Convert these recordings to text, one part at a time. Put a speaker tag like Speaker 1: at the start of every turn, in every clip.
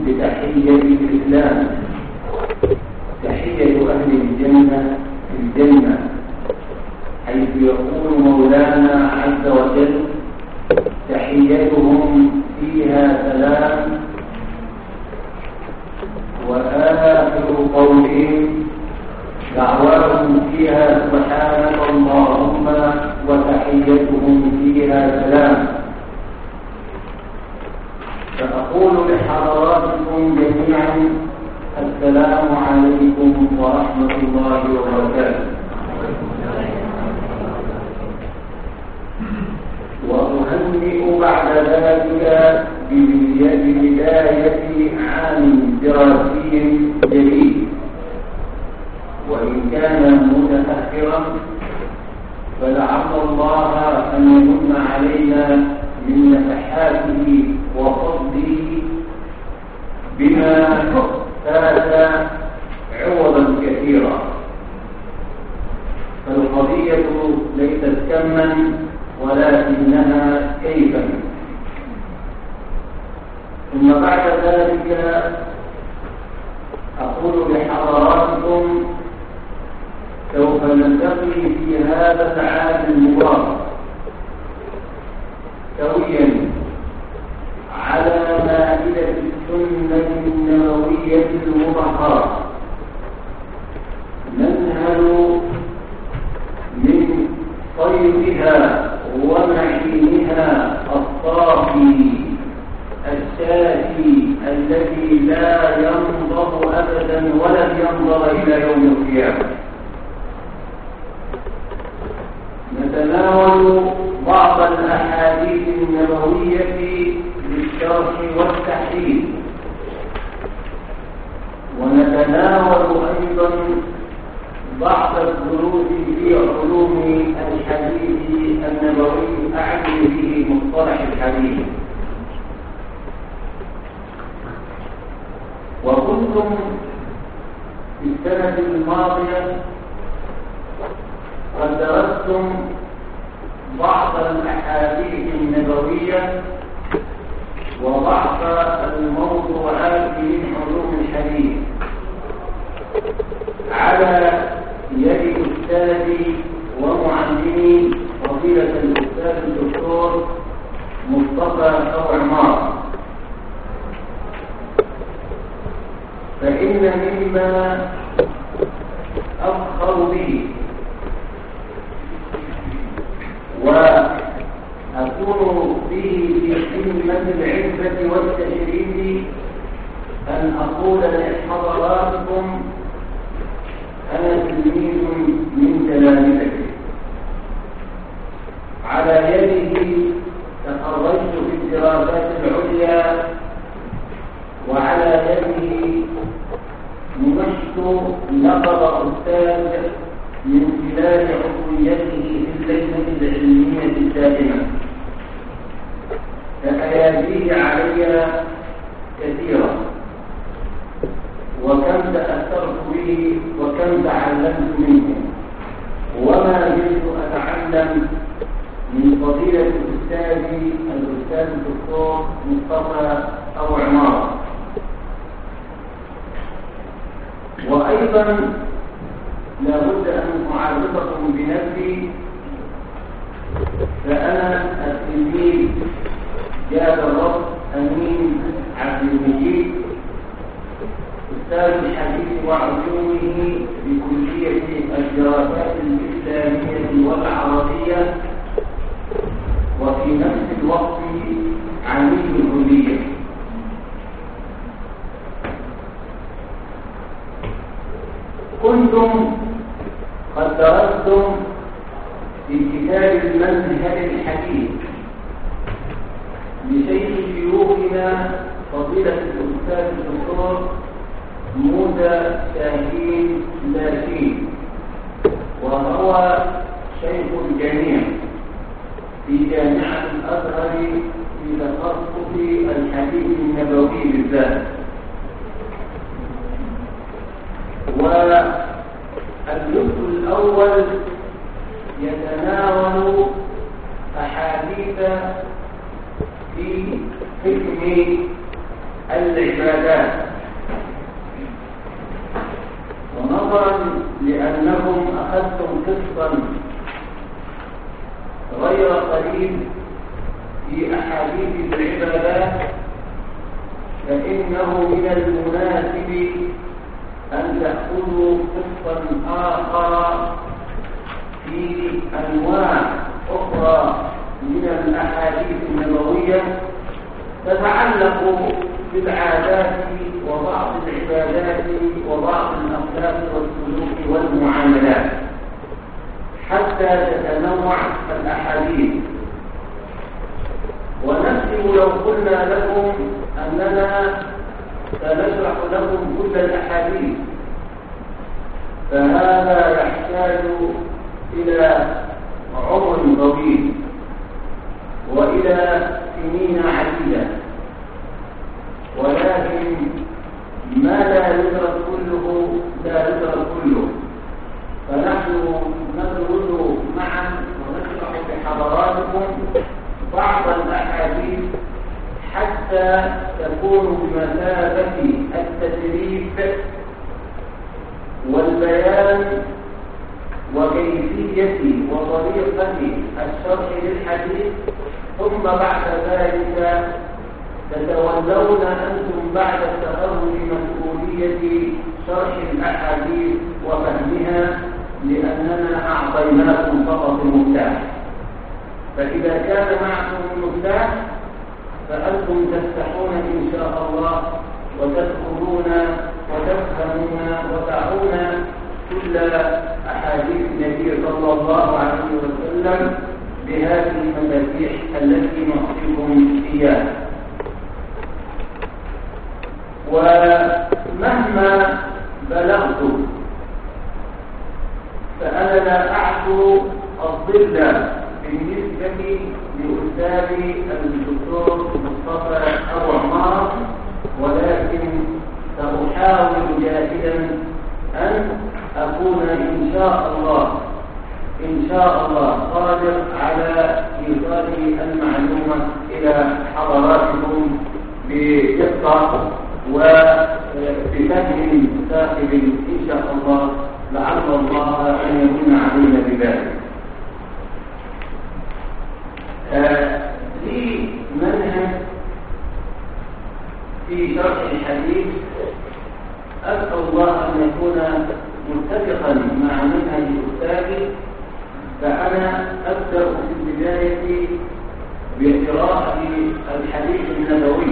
Speaker 1: بتحية الإسلام تحية أهل الجنة في الجنة حيث يقول مولانا عز وجل تحيتهم فيها سلام وآخر قولهم دعواهم فيها سبحانك اللهم وتحيتهم فيها سلام فأقول لحضراتكم جميعا السلام عليكم ورحمة الله وبركاته وأهنئ بعد ذلك ببداية عام دراسي جديد وإن كان متأخرا فلعل الله أن يمن علينا من نفحاته وفضله بما فات عوضا كثيرا فالقضية ليست كما ولكنها كيفا ثم بعد ذلك أقول لحضراتكم سوف نلتقي في هذا العام المبارك سويا على مائدة السنة النبوية المطهرة ننهل من طيبها ونعيمها الصافي الشافي الذي لا ينضب أبدا ولن ينضب إلى يوم القيامة نتناول بعض الأحاديث النبوية للشرح والتحريف ونتناول أيضا بعض الدروس في علوم الحديث النبوي أعني به مصطلح الحديث وكنتم في السنة الماضية قد درستم بعض الأحاديث النبوية وبعض الموضوعات من علوم الحديث على يد أستاذي ومعلمي فضيلة الأستاذ الدكتور مصطفى أبو عمار فإن مما أفخر به وأكون به في قمة العزة والتشريف أن أقول لحضراتكم أنا تلميذ من تلامذته على يده تخرجت في الدراسات العليا وعلى يده نمشت لقب أستاذ من خلال عضويته في اللجنة العلمية الدائمة فأياديه علي كثيرا وكم تأثرت به وكم تعلمت منه وما زلت أتعلم من فضيلة الأستاذ الأستاذ الدكتور مصطفى أو عمارة وأيضا لابد أن أعرفكم بنفسي فأنا التلميذ جاد الرب أمين عبد المجيد أستاذ الحديث وعلومه بكلية الدراسات الإسلامية والعربية وفي نفس الوقت عميد الكلية كنتم قد درستم في كتاب المنهج الحديث لشيخ شيوخنا فضيلة الأستاذ الدكتور موسى شاهين لاشين وهو شيخ الجميع في جامعة الأزهر في تخصص الحديث النبوي بالذات والجزء الأول يتناول أحاديث في حكم العبادات ونظرا لأنكم أخذتم قسطا غير قليل في أحاديث العبادات فإنه من المناسب أن تأخذوا قسطا آخر في أنواع أخرى من الأحاديث النبوية تتعلق بالعادات وبعض العبادات وبعض الأخلاق والسلوك والمعاملات حتى تتنوع الأحاديث ونحسب لو قلنا لكم أننا سنشرح لكم كل الأحاديث فهذا يحتاج إلى عمر طويل وإلى سنين عديدة ولكن ما لا يدرك كله لا يدرك كله فنحن ندرس معا ونشرح بحضراتكم بعض الأحاديث حتى تكون بمثابة التدريب والبيان وكيفية وطريقة الشرح للحديث ثم بعد ذلك تتولون أنتم بعد التخرج مسؤولية شرح الأحاديث وفهمها لأننا أعطيناكم فقط المفتاح فإذا كان معكم المفتاح فأنتم تفتحون إن شاء الله وتدخلون وتفهمون وتعون كل أحاديث النبي صلى الله عليه وسلم بهذه المفاتيح التي نعطيكم إياها ومهما بلغت فأنا لا أعفو الظل بالنسبة لأستاذي الدكتور مصطفى أبو عمار ولكن سأحاول جاهدا أن أكون إن شاء الله إن شاء الله قادر على إيصال المعلومة إلى حضراتكم بدقة وبفهم ساخب إن شاء الله لعل الله أن يكون علينا بذلك آه لي منهج في شرح الحديث أسأل الله أن يكون متفقا مع منهج أستاذي فأنا أبدأ في البداية بقراءة الحديث النبوي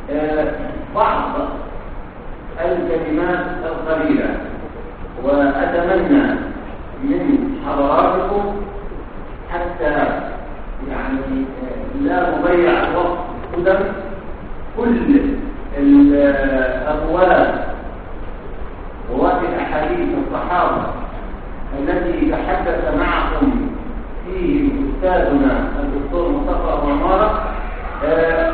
Speaker 1: آه، بعض الكلمات القليلة وأتمنى من حضراتكم حتى يعني آه، لا نضيع الوقت قدم كل الأبواب ووقت أحاديث الصحابة التي تحدث معكم فيه أستاذنا الدكتور مصطفى أبو عمارة آه،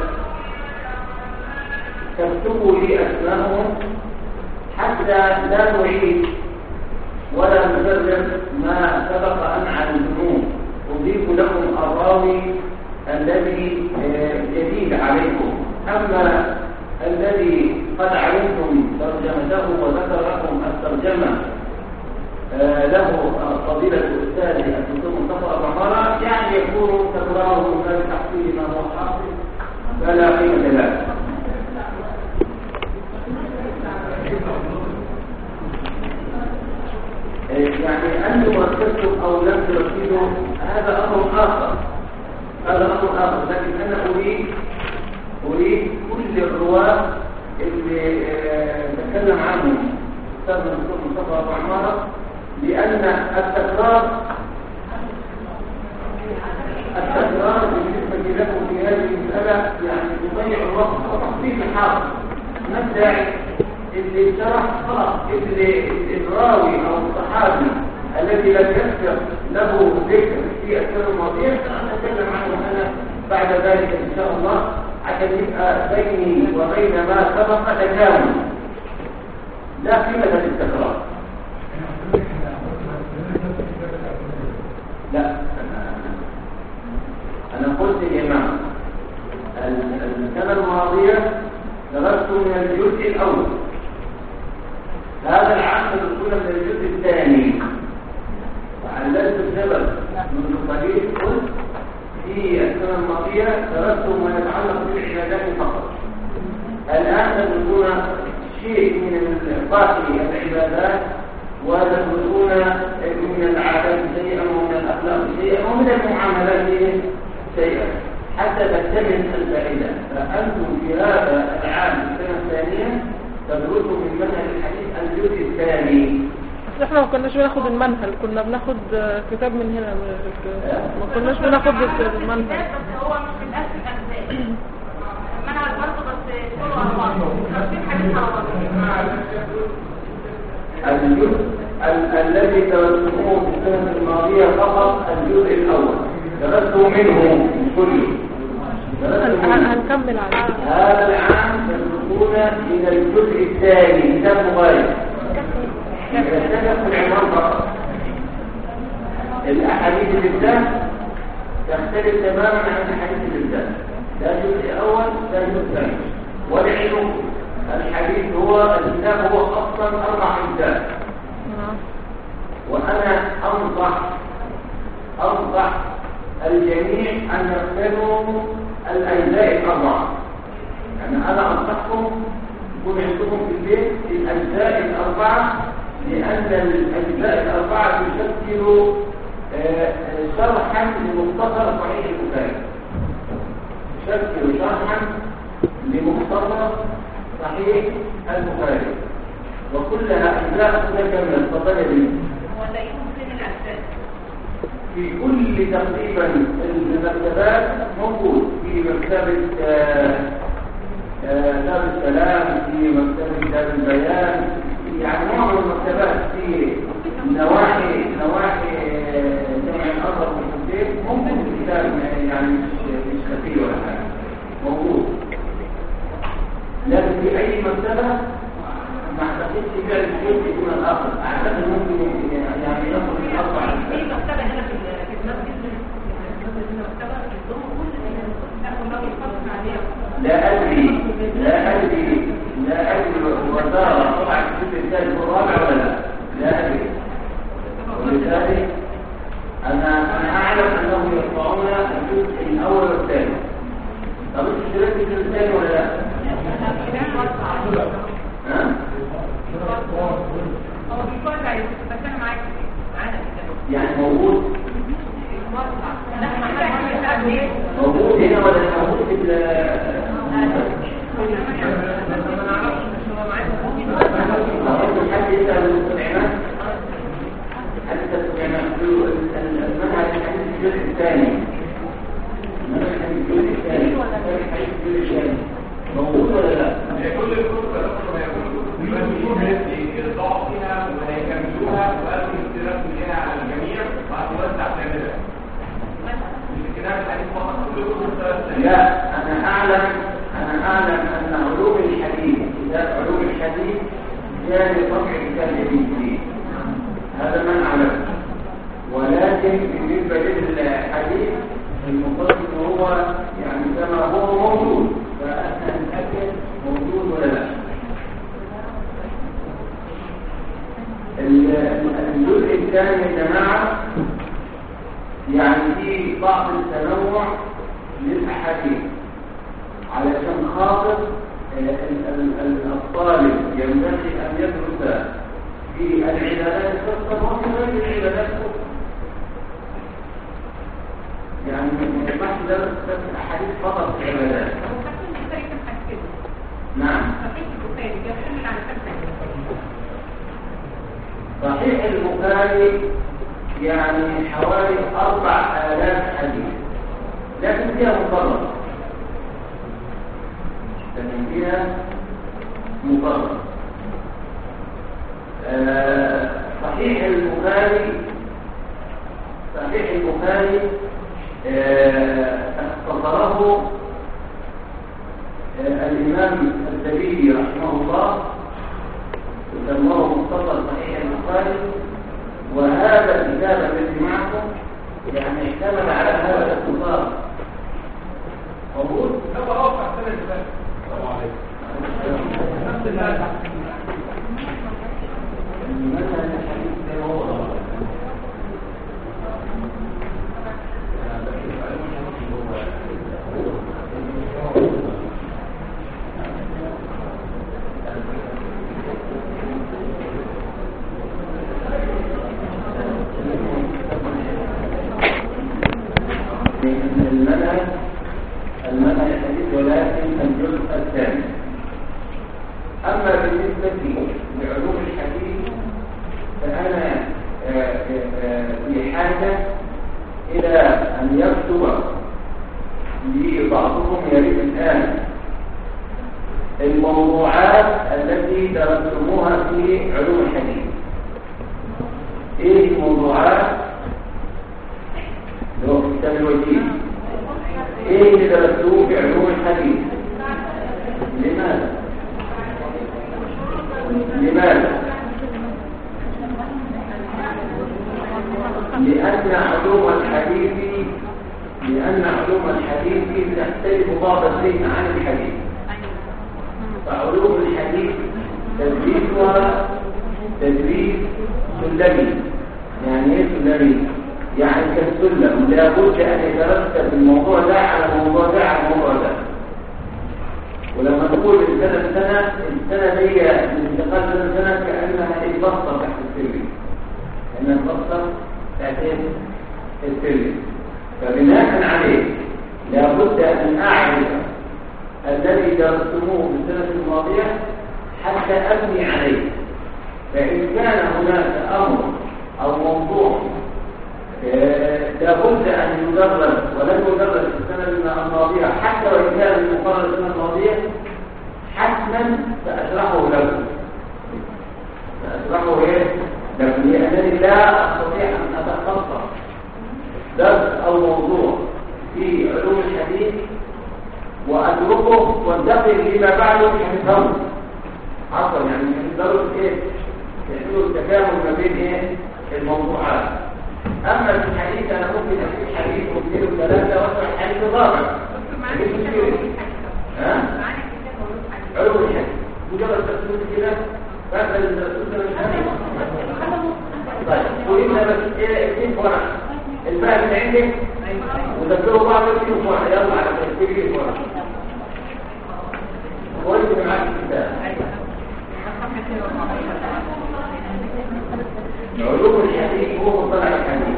Speaker 1: تكتبوا لي أسمائهم حتى لا نعيد ولا نكرر ما سبق أن علمتموه أضيف لكم الراوي الذي آه، جديد عليكم أما الذي قد علمتم ترجمته وذكر لكم الترجمة آه، له فضيلة الأستاذ الدكتور مصطفى أبو عمارة يعني يكون تكراره من باب تحصيل ما هو حاصل فلا قيمة له يعني أنتم ركزتم أو لم تركزوا هذا أمر آخر هذا أمر آخر لكن أنا أريد أريد كل الرواة اللي آه، تكلم عنهم أستاذ الدكتور مصطفى أبو عمارة لأن التكرار التكرار بالنسبة لكم في هذه المسألة يعني يضيع الوقت وتحصيل الحاصل ما الداعي اللي شرح خلاص اللي الراوي أو الصحابي الذي لم يذكر له ذكر في السنة الماضية سأتكلم عنه أنا بعد ذلك إن شاء الله عشان يبقى بيني وبين ما سبق تكامل لا قيمة للتكرار لا أنا قلت الإمام السنة الماضية درست من الجزء الأول هذا العام سنكون من الجزء الثاني وعلمت السبب منذ قليل قلت في السنة الماضية درست ما يتعلق بالعبادات فقط الآن سنكون شيء من باقي العبادات وتدرسون من العادات شيئا ومن الاخلاق شيئا ومن المعاملات شيئا حتى تكتمل الفائده فانتم في هذا العام السنه الثانيه تدرسوا من منهج الحديث الجزء الثاني
Speaker 2: احنا ما كناش بناخد المنهل كنا بناخد كتاب من هنا ما كناش بناخد المنهل
Speaker 3: هو مش من اهل الاجزاء المنهج برضه بس كله على بعض ترتيب حاجات على بعض
Speaker 1: الجزء ال- الذي درستموه في السنة الماضية فقط الجزء الأول درسته منه من كله درستم
Speaker 2: هن-
Speaker 1: منه.
Speaker 2: هنكمل عليه
Speaker 1: هذا العام تدرسون إلى الجزء الثاني كتاب مغاير يتكلم في العنوان فقط الأحاديث بالذات تختلف تماما عن الحديث بالذات ده جزء أول ده جزء ثاني والعلم الحديث هو الكتاب هو أصلا أربع أجزاء
Speaker 2: نعم.
Speaker 1: وأنا أنصح أنصح الجميع أن يقتنوا الأجزاء الأربعة يعني أنا أنصحكم يكون عندكم في البيت الأجزاء الأربعة لأن الأجزاء الأربعة تشكل آه، شرحا لمختصر صحيح البخاري تشكل شرحا لمختصر صحيح البخاري وكلها أجزاء متكاملة تفضل لي
Speaker 3: ونلاقيهم فين الاساس
Speaker 1: في كل تقريبا المكتبات موجود في مكتبة آه، آه، دار السلام في مكتبة دار البيان في يعني معظم المكتبات في نواحي نواحي آه، جمع الأزهر والحسين ممكن الكتاب يعني مش مش خفي ولا حاجة موجود لكن في أي مكتبة ما اعتقدش فيها الشيء يكون الآخر أعتقد ممكن يعني يصل في أربع
Speaker 3: في
Speaker 1: أجزاء.
Speaker 3: مكتبه هنا في ال- في المسجد يعني المسجد هنا مكتبه بتضم كل اخر ما بيتفرج عليها
Speaker 1: لا أدري لا أدري لا أدري وزارة طبعا الجزء الثالث والرابع ولا لا لا أدري ولذلك أنا أنا أعلم أنهم يرفعون الجزء الأول والثاني طب أنت اشتريت الجزء الثاني ولا لا؟ ها؟
Speaker 3: هو بيتفرج عليه بس انا معاك معانا كده
Speaker 1: يعني موجود
Speaker 3: لا ما حد يسال ليه
Speaker 1: موجود هنا ولا موجود في ال- موجود ولا لا؟
Speaker 4: كل الكتب ما يكون يبقى يضعوا فيها وهيكملوها وقالوا الاختلاف منها على الجميع وهتوزع كاملة الكتاب الحديث فقط كل الكتب ثلاث
Speaker 1: لا أنا أعلم أنا أعلم أن علوم الحديث كتاب علوم الحديث جاء لطبع كتاب جديد فيه هذا ما أعلم ولكن بالنسبة للحديث المفروض ان هو يعني كما هو موجود فأنا أتأكد موجود ولا لا الجزء الثاني يا جماعة يعني في بعض التنوع للأحاديث علشان خاطر الطالب ينبغي أن يدرس في العبادات الخاصة وفي غير العبادات الخاصة يعني ما ينفعش درس بس الأحاديث فقط في العبادات نعم صحيح البخاري يعني حوالي أربع آلاف حديث لكن فيها مقرر لكن فيها مقرر آه صحيح البخاري صحيح البخاري آه اختصره آه الإمام الزبيدي رحمه الله يسموه مختصر صحيح البخاري وهذا الكتاب الذي معكم يعني اعتمد على هذا الاختصار موجود؟
Speaker 4: هو اوقع سنة الثالث السلام عليكم نفس المادة
Speaker 1: مثلا الحديث ده هو المنهج المنهج الحديث ولكن الجزء الثاني أما بالنسبة لعلوم الحديث فأنا آه، آه، في حاجة إلى أن يكتب لي بعضكم يريد الآن الموضوعات التي درستموها في علوم الحديث ايه الموضوعات اللي هو في كتاب الوجيه ايه اللي درستوه في علوم الحديث لماذا لماذا لأن علوم الحديث لأن علوم الحديث تختلف بعض الشيء عن الحديث فعلوم الحديث تدريسها تدريس سلمي يعني ايه سلمي؟ يعني كالسلم لابد ان يترتب الموضوع ده على الموضوع ده على الموضوع ده ولما تقول السنة السنة السنة دي الانتقال من السنة كأنها البسطة تحت السلم لأن البسطة تحت السلم فبناء عليه لابد أن أعرف الذي درستموه في السنة الماضية حتى أبني عليه فإن كان هناك أمر أو موضوع لابد أن يدرس ولم يدرس في السنة الماضية حتى وإن كان المقرر السنة الماضية حتما سأشرحه لكم سأشرحه إيه؟ لكم لأنني لا أستطيع أن أتخصص درس أو موضوع في علوم الحديث وأتركه وانتقل لما بعده مش هنفهمه عفوا يعني مش هنقدروا إيه؟ يحصلوا التكامل ما بين إيه؟ الموضوعات أما في الحديث أنا ممكن أجيب حديث واثنين وثلاثة وأشرح الحديث الرابع ها؟ علوم الحديث مجرد تقول كده فأخذ الرسول طيب وإنما بس إيه اكتب ورق الباب اللي عندك وذكروا بعض اكتب ورق يلا على تكتب ورق كويس اللي معاك الكتاب علوم الحديث هو مصطلح الحديث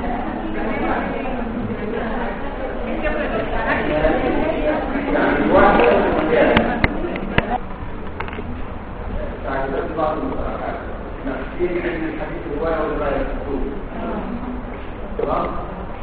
Speaker 1: يعني واحد من تعريفات بعض المصطلحات نحكي عن الحديث الرواية والرواية المكتوب خلاص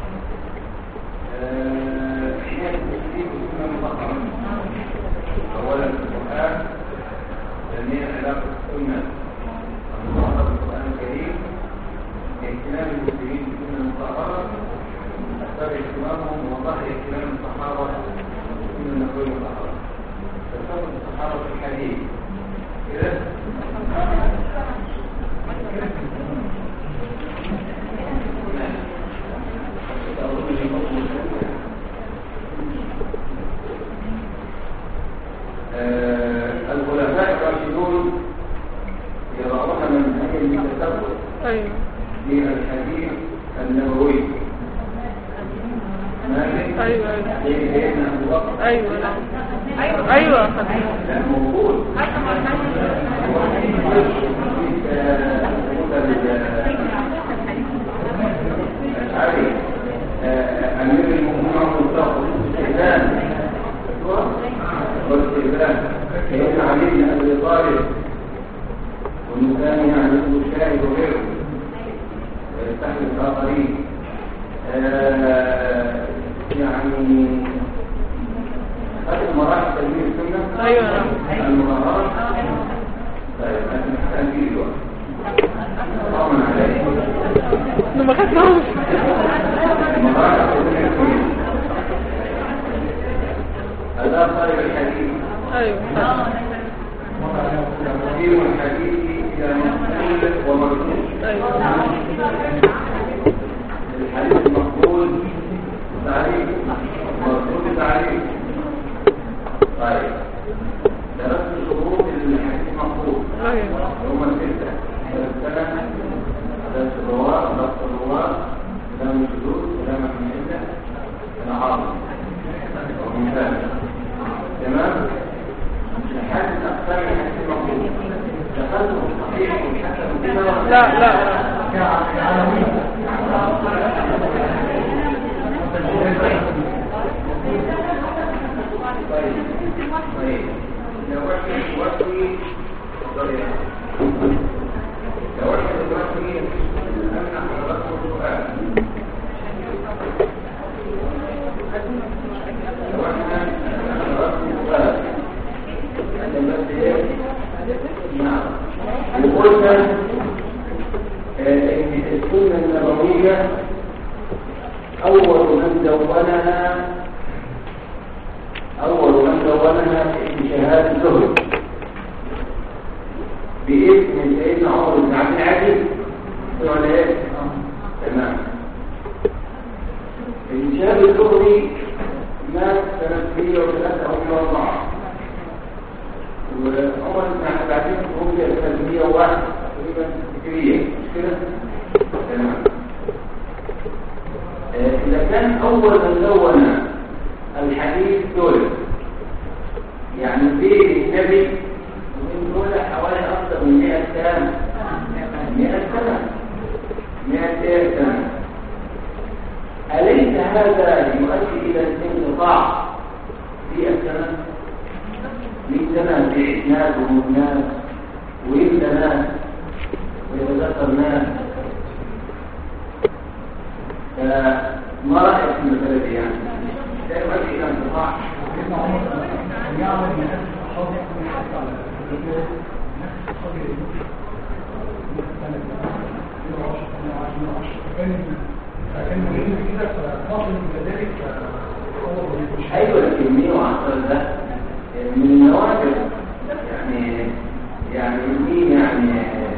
Speaker 1: حياة المسلمين والسنة المطهرة هو أولا في القرآن ثانيا علاقة السنة المعرضة بالقرآن الكريم اهتمام المسلمين بالسنة المطهرة أسباب اهتمامهم وظهر اهتمام الصحابة بالسنة النبوية المطهرة تصرف الصحابة في الحديث كده آه، الخلفاء الراشدون يضعون منهجا للتثبت
Speaker 2: ايوه
Speaker 1: للحديث النبوي ماشي؟
Speaker 2: ايوه ايوه
Speaker 1: زي سيدنا ابو بكر
Speaker 2: ايوه نعم ايوه خديجة.
Speaker 1: لا موجود علي أمير المؤمنين عمر الصاحب استئذان والاستئذان سيدنا علي بن أبي طالب وإنه كان يعني عنده شاهد وغيره ويستحمل الآخرين آه، يعني هذه مراحل تدوين السنة
Speaker 2: ايوه نعم
Speaker 1: المظاهرات طيب أنا محتاج فيه دلوقتي طبعا عليك
Speaker 2: انا ما خدتهمش
Speaker 1: مراحل تدوين السنة هذا طالب الحديث
Speaker 2: ايوه خدت.
Speaker 1: تقديم الحديث إلى مقبول ومردود
Speaker 2: ايوه
Speaker 1: الحديث المقبول تعريف مردود تعريف طيب درست شروط الحديث المقبول
Speaker 2: ايوه
Speaker 1: هم الستة السنة عدد الرواة ضبط الرواة كلام الشذوذ كلام من عدة العاصم ومن ذلك تمام الحديث أقسام الحديث المقبول تقدم الصحيح والحسن كده
Speaker 2: لا لا لا
Speaker 1: طيب طيب لو احنا دلوقتي طيب. لو احنا دلوقتي سألنا حضراتكم سؤال لو احنا سألنا حضراتكم سؤال عشان بس ايه نعم وقلنا آه، ان السنة النبوية أول من دونها أول من دونها في شهادة الزهد باسم سيدنا عمر بن عبد العزيز ولا ايه؟ تمام الشهادة الزهري مات سنة 103 أو 104 وعمر بن عبد العزيز توفي سنة 101 تقريبا هجرية مش كده؟ تمام آه، إذا كان أول من دون الحديث دول يعني بين النبي ومن دول حوالي أكثر من 100 سنة 100 سنة 100 سنة أليس هذا يؤدي إلى الانقطاع في السنة؟ من سنة بإسناد ومناس ويبدأ ناس ويتذكر ناس فما رأيك في المسألة دي يعني؟ ده يؤدي إلى انقطاع أيوة لكن 110 ده من النوادر يعني يعني مين يعني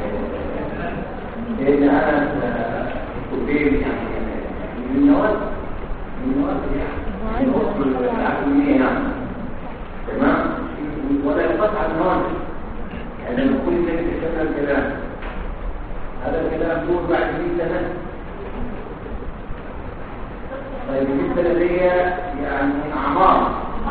Speaker 1: لأن أنا كبير يعني من النوادر من النوادر يعني من أصل العقلية يعني تمام ولا ينقطع النوادر يعني لما كل الناس تشتغل الكلام هذا الكلام دور بعد 100 سنة طيب بالنسبة لي يعني أعمار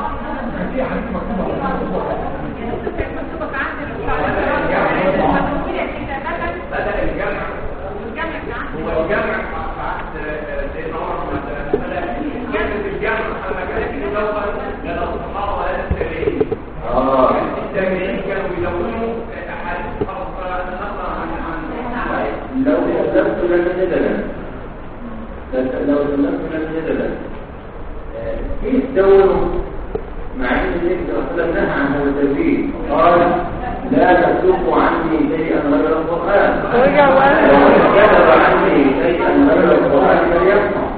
Speaker 4: بدأ الجمع هو الجمع في عهد سيدنا عمر بن عبد العزيز بدأ كانت الجمع أما كانت الأول لا الصحابة ولا التابعين
Speaker 1: آه
Speaker 4: التابعين كانوا يدونوا أحاديث خاصة نقرأ عن عن
Speaker 1: لو سلمت لم جدلا لو سلمت لم جدلا كيف دوروا مع ان نقدر وسلم نهى عن هذا التدريب قال لا تسلكوا عني شيئا غير القرآن
Speaker 2: ورجع وقال
Speaker 1: ومن كتب عني شيئا غير القرآن فليسمع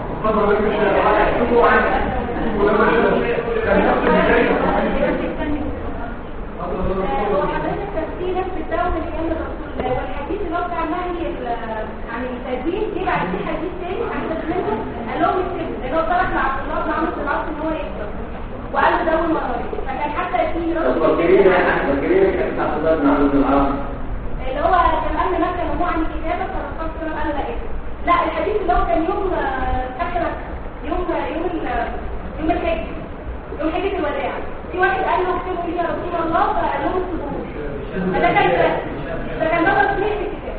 Speaker 3: وحضرتك تفسير نفس الدولة اللي كان الرسول الله والحديث اللي هو بتاع النهي ال- عن التدين جه بعد كده حديث تاني حديث منه قال لهم اكتبوا لان هو طلب لعبد الله بن عمرو بن العاص ان هو يكتب وقال له دول مرارين فكان حتى في رجل
Speaker 1: فاكرين فاكرين كيف عبد الله بن عمرو بن العاص
Speaker 3: اللي هو كان قال مكة ممنوع عن الكتابة فالرسول صلى الله عليه وسلم قال لا اكتب لا الحديث اللي هو كان يوم آه، فاكر يوم يوم ال- يوم الحج يوم حجة الوداع في واحد قال له اكتبوا لي يا رسول الله فقال لهم اكتبوه فده كان ده كان نظر فيه في الكتاب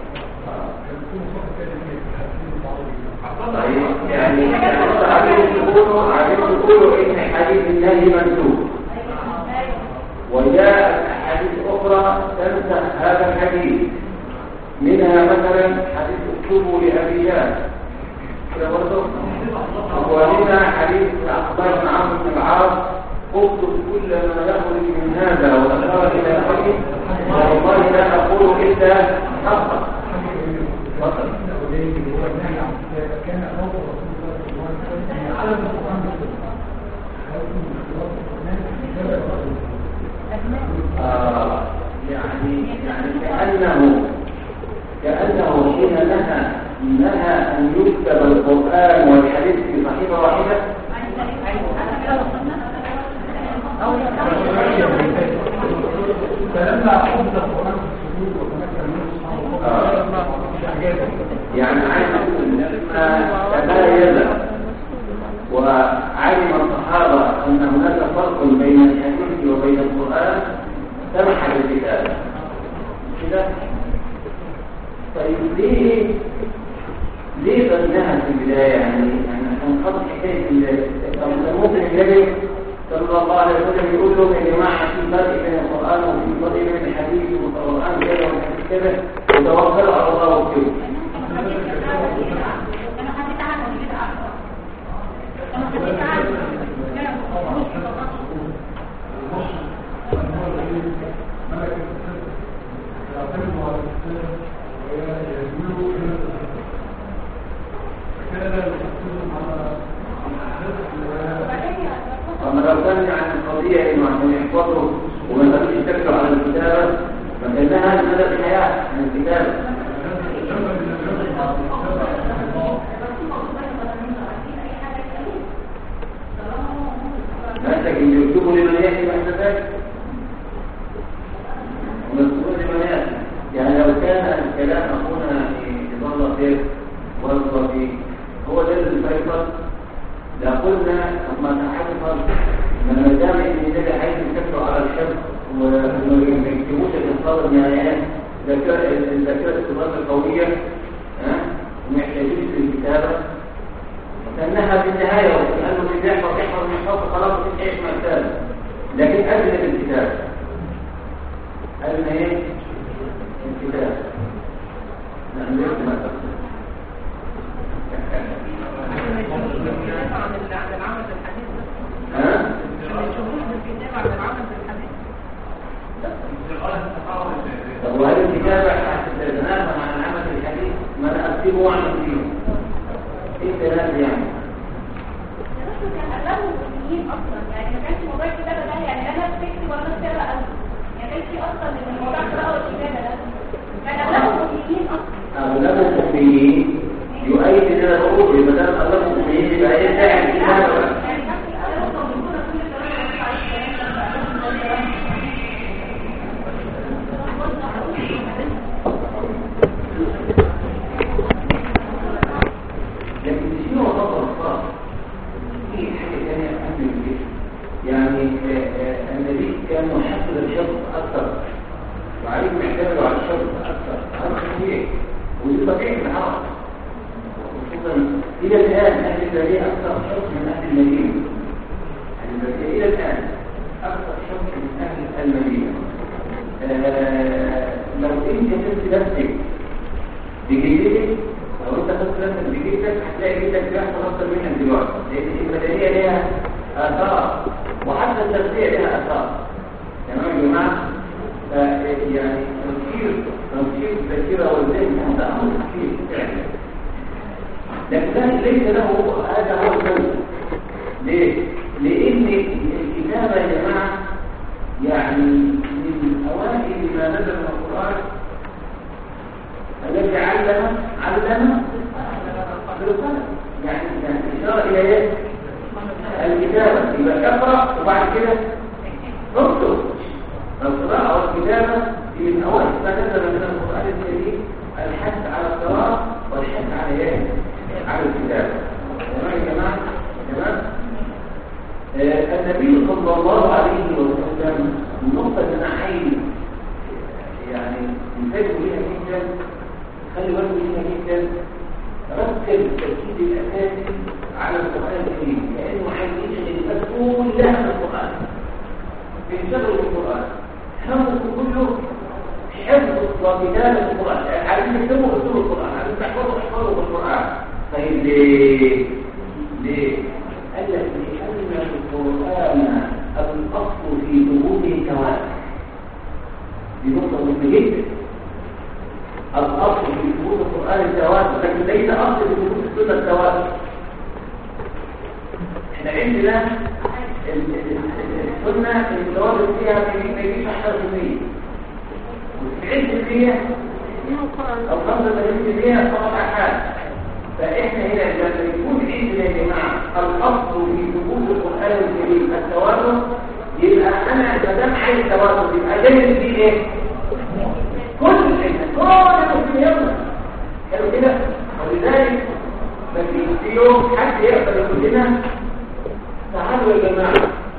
Speaker 1: طيب يعني عايزين تقولوا عايزين تقولوا ان حديث النهي منسوخ وجاءت احاديث اخرى تنسخ هذا الحديث منها مثلا حديث اكتبوا لابي جهل كده برضه ومنها حديث اخبار بن عمرو بن العاص اكتب كل ما يخرج من هذا واشار الى اخيه والله لا اقول الا حقا فقط آه، يعني يعني كأنه كأنه حين نهى نهى أن يكتب القرآن والحديث في صحيفة واحدة
Speaker 5: فلما حفظ القرآن في السجود وتمكن منه
Speaker 1: آه. يعني عايز أقول لما تباين وعلم الصحابة أن هناك فرق بين الحديث وبين القرآن سمح بالكتاب كده طيب ليه ليه بدناها في البداية يعني يعني عشان خاطر حكاية ال- طب كان ممكن النبي صلى الله عليه وسلم يقول لهم يا جماعة في فرق بين القرآن وفي فرق بين الحديث والقرآن كده والحديث كده وتوكلوا على الله وكده أما لو كان عن القضية إنه عشان يحفظوا وما يقدرش يتكلوا على الكتابة فكأنها مدى الحياة عن الكتابة نفسك إن يكتبوا لمن يأتي بعد ذلك ويكتبون لمن يأتي يعني لو كان الكلام أخونا جزاه الله خير ويرضى فيه هو ده الفيصل لقلنا ما تحفظ من ما دام ان النبي عايز يكتبوا على الشمس وما يكتبوش الانصار النهايات ذاكره الذاكره الاتصال القويه ها وما يحتاجوش للكتابه كانها في النهايه لانه اللي بيحفظ يحفظ يحفظ خلاص تعيش مع الكتاب لكن ادنى الكتاب ادنى ايه؟ الكتاب نعم ليس ما تقصد ها؟ طب وهل الكتابة هتتنافى مع العمل الحديث؟ ما انا اكتبه واعمل فيه. ايه التنافي يعني؟
Speaker 3: الرسل كان اغلبهم مسلمين اصلا يعني ما كانش موضوع الكتابه ده يعني لا ناس تكتب ولا ناس تقرا قوي يعني كانش في اصلا من موضوع القراءه والكتابه ده كان اغلبهم مسلمين اصلا
Speaker 1: اغلب المؤمنين يؤيد ان انا بقول ما دام اغلب المؤمنين يبقى ايه داعي الكتابة بقى.
Speaker 3: يعني كان في الاول موجودون كل القراءه
Speaker 1: لكن في نقطة أخرى في حاجة ثانية أهم من كده يعني آه، آه، النبي كان محفز الشخص أكثر وعليكم اعتمدوا على الشخص أكثر هذا طبيعي ودي طبيعي في العرب خصوصا إلى الآن أهل البرية أكثر شخص من أهل المدينة أهل البرية إلى الآن أكثر شخص من أهل المدينة آه، لو أنت شفت نفسك بجديدك لو انت خدت نفسك بجدك هتلاقي جدك بيحصل اكتر منك دلوقتي لان المدنيه ليها اثار وحتى التغذيه ليها اثار امر كبير فعلا لكن ليس له هذا هو السبب ليه؟ لان الكتابه يا جماعه يعني من اوائل ما نزل من القران الذي علم علم بالقلم يعني يعني اشاره الى ايه؟ الكتابه يبقى اقرا وبعد كده اكتب القراءه والكتابه دي من اوائل ما نزل من القران الكريم الحث على القراءه والحث على ايه؟ على الكتابه تمام يا جماعه تمام آه، النبي صلى الله عليه وسلم نقطة أنا عايز يعني انتبهوا ليها جدا خلي بالكم ليها جدا ركز التركيز الأساسي على القرآن الكريم لأنه عايز يشغل الناس كلها من القرآن بيشتغلوا بالقرآن همه كله حفظ وكتابة القرآن عايزين يكتبوا أسلوب القرآن عايزين تحفظوا تحفظوا بالقرآن طيب ليه؟ ليه؟ قال لك لأن القرآن الأصل في ثبوته تواتر دي نقطة مهمة جدا الأصل في ثبوت القرآن التواتر لكن ليس أصل في ثبوت السنة التواتر احنا عندنا ال- ال- السنة التواتر فيها ما يجيش 10% و90% أو 85% فقط أحاد فإحنا هنا لما يكون عندنا يا جماعة الأصل في ثبوت القرآن الكريم التواتر يبقى أنا ما دام عايز تواتر يبقى جاي فيه إيه؟ كل العلم كل المسلمين قالوا كده ولذلك ما في في يوم حد يقدر يقول لنا تعالوا يا جماعة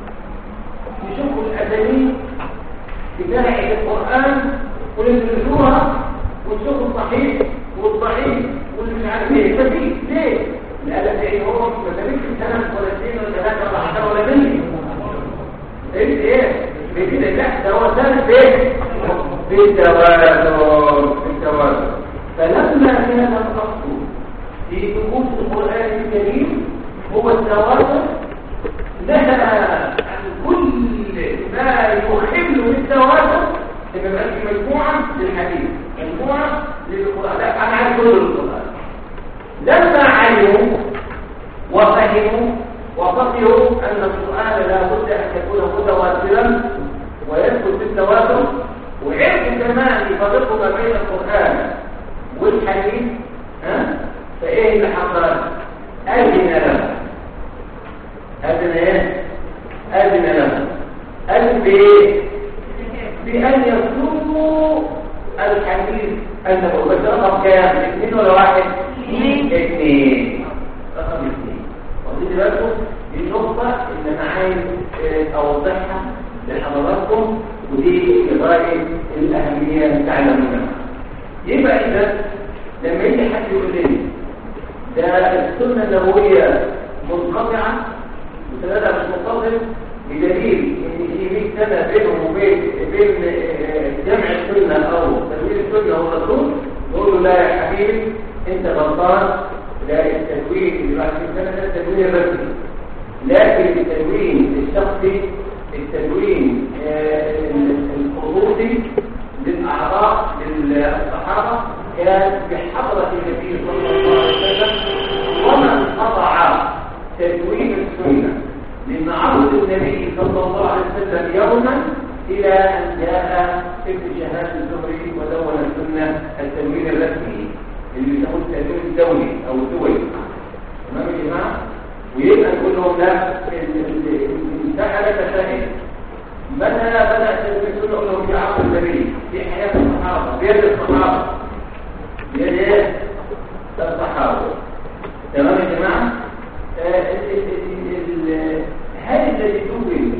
Speaker 1: نشوفوا الأسانيد بتاع القرآن وننزلوها ونشوفوا الصحيح والضعيف واللي مش عارف ايه ففي ليه؟ لأن يعني هو ما تملكش سنة ولا اثنين ولا ثلاثة ولا عشرة ولا مية فهمت ايه؟ بكده لا ده هو ثالث ايه؟ بالتواتر بالتواتر فلما كان القصد في ثبوت القرآن الكريم هو التواتر نهى عن كل ما يخل بالتواتر تبقى في مجموعة للحديث مجموعة للقرآن لا أنا عايز كل القرآن لما علموا وفهموا وفقهوا أن القرآن لا بد أن يكون متواترا ويدخل في التواتر وعرفوا كمان يفرقوا ما بين القرآن والحديث ها فإيه اللي حصل؟ أذن له أذن إيه؟ أذن له أذن بإيه؟ بأن يصوموا الحديث أنه بس رقم كام؟ اثنين ولا واحد؟ اثنين رقم اثنين واخدين بالكم دي النقطة اللي أنا عايز آه، أوضحها لحضراتكم ودي غاية الأهمية تعلمونها يبقى إذا لما يجي حد يقول لي ده السنة النبوية منقطعة وسندها مش متصل بدليل ان في 100 سنه بينهم وبين بين آه، جمع السنه او تدوين السنه والرسول نقول له لا يا حبيبي انت غلطان لا التدوين اللي بعد 100 سنه ده التدوين الرسمي لكن التدوين الشخصي التدوين آه، الخصوصي للاعضاء للصحابه كان بحضره النبي صلى الله عليه وسلم ومن قطع تدوين السنه من عرض النبي صلى الله عليه وسلم يوما إلى أن جاء ابن شهاد الزهري ودون السنة التنوين الرسمي اللي يسموه التنوين الدولي أو الدولي تمام يا جماعة؟ ويبقى نقول لهم لا انتهى لك شاهد متى بدأ التنوين السنة نقول لهم في عصر النبي في حياة الصحابة بيد الصحابة بيد ايه؟ الصحابة تمام يا جماعة؟ آه، ال- ال- ال- هل الذي دون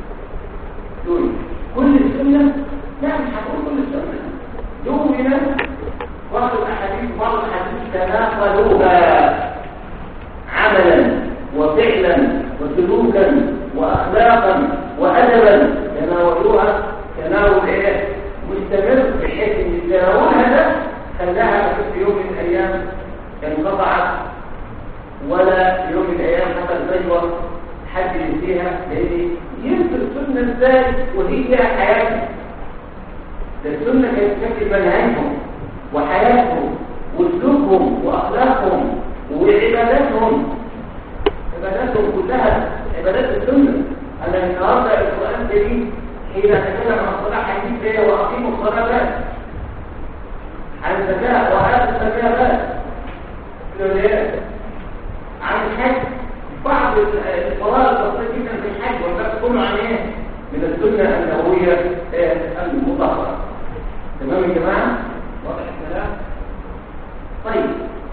Speaker 1: دون كل السنة لا مش هقول كل السنة دون بعض الأحاديث بعض الأحاديث تناقلوها عملا وفعلا وسلوكا وأخلاقا وأدبا تناولوها تناول إيه مستمر بحيث أن تناولها ده خلاها في يوم من الأيام انقطعت ولا يوم من الايام حصل فجوه حد ينسيها لان ينسى السنه ازاي وهي فيها حياتهم ده السنه كانت تشكل منهجهم وحياتهم وسلوكهم واخلاقهم وعباداتهم عباداتهم كلها عبادات السنه انا النهارده القران الكريم حين تكلم عن الصلاه حديث ايه واقيموا الصلاه بس عن الزكاه وآتوا الزكاه بس الولايات عن الحج بعض الفرائض البسيطه جدا في الحج والباقي كله عن ايه من السنه النبويه آه، المطهره تمام يا جماعه واضح الكلام طيب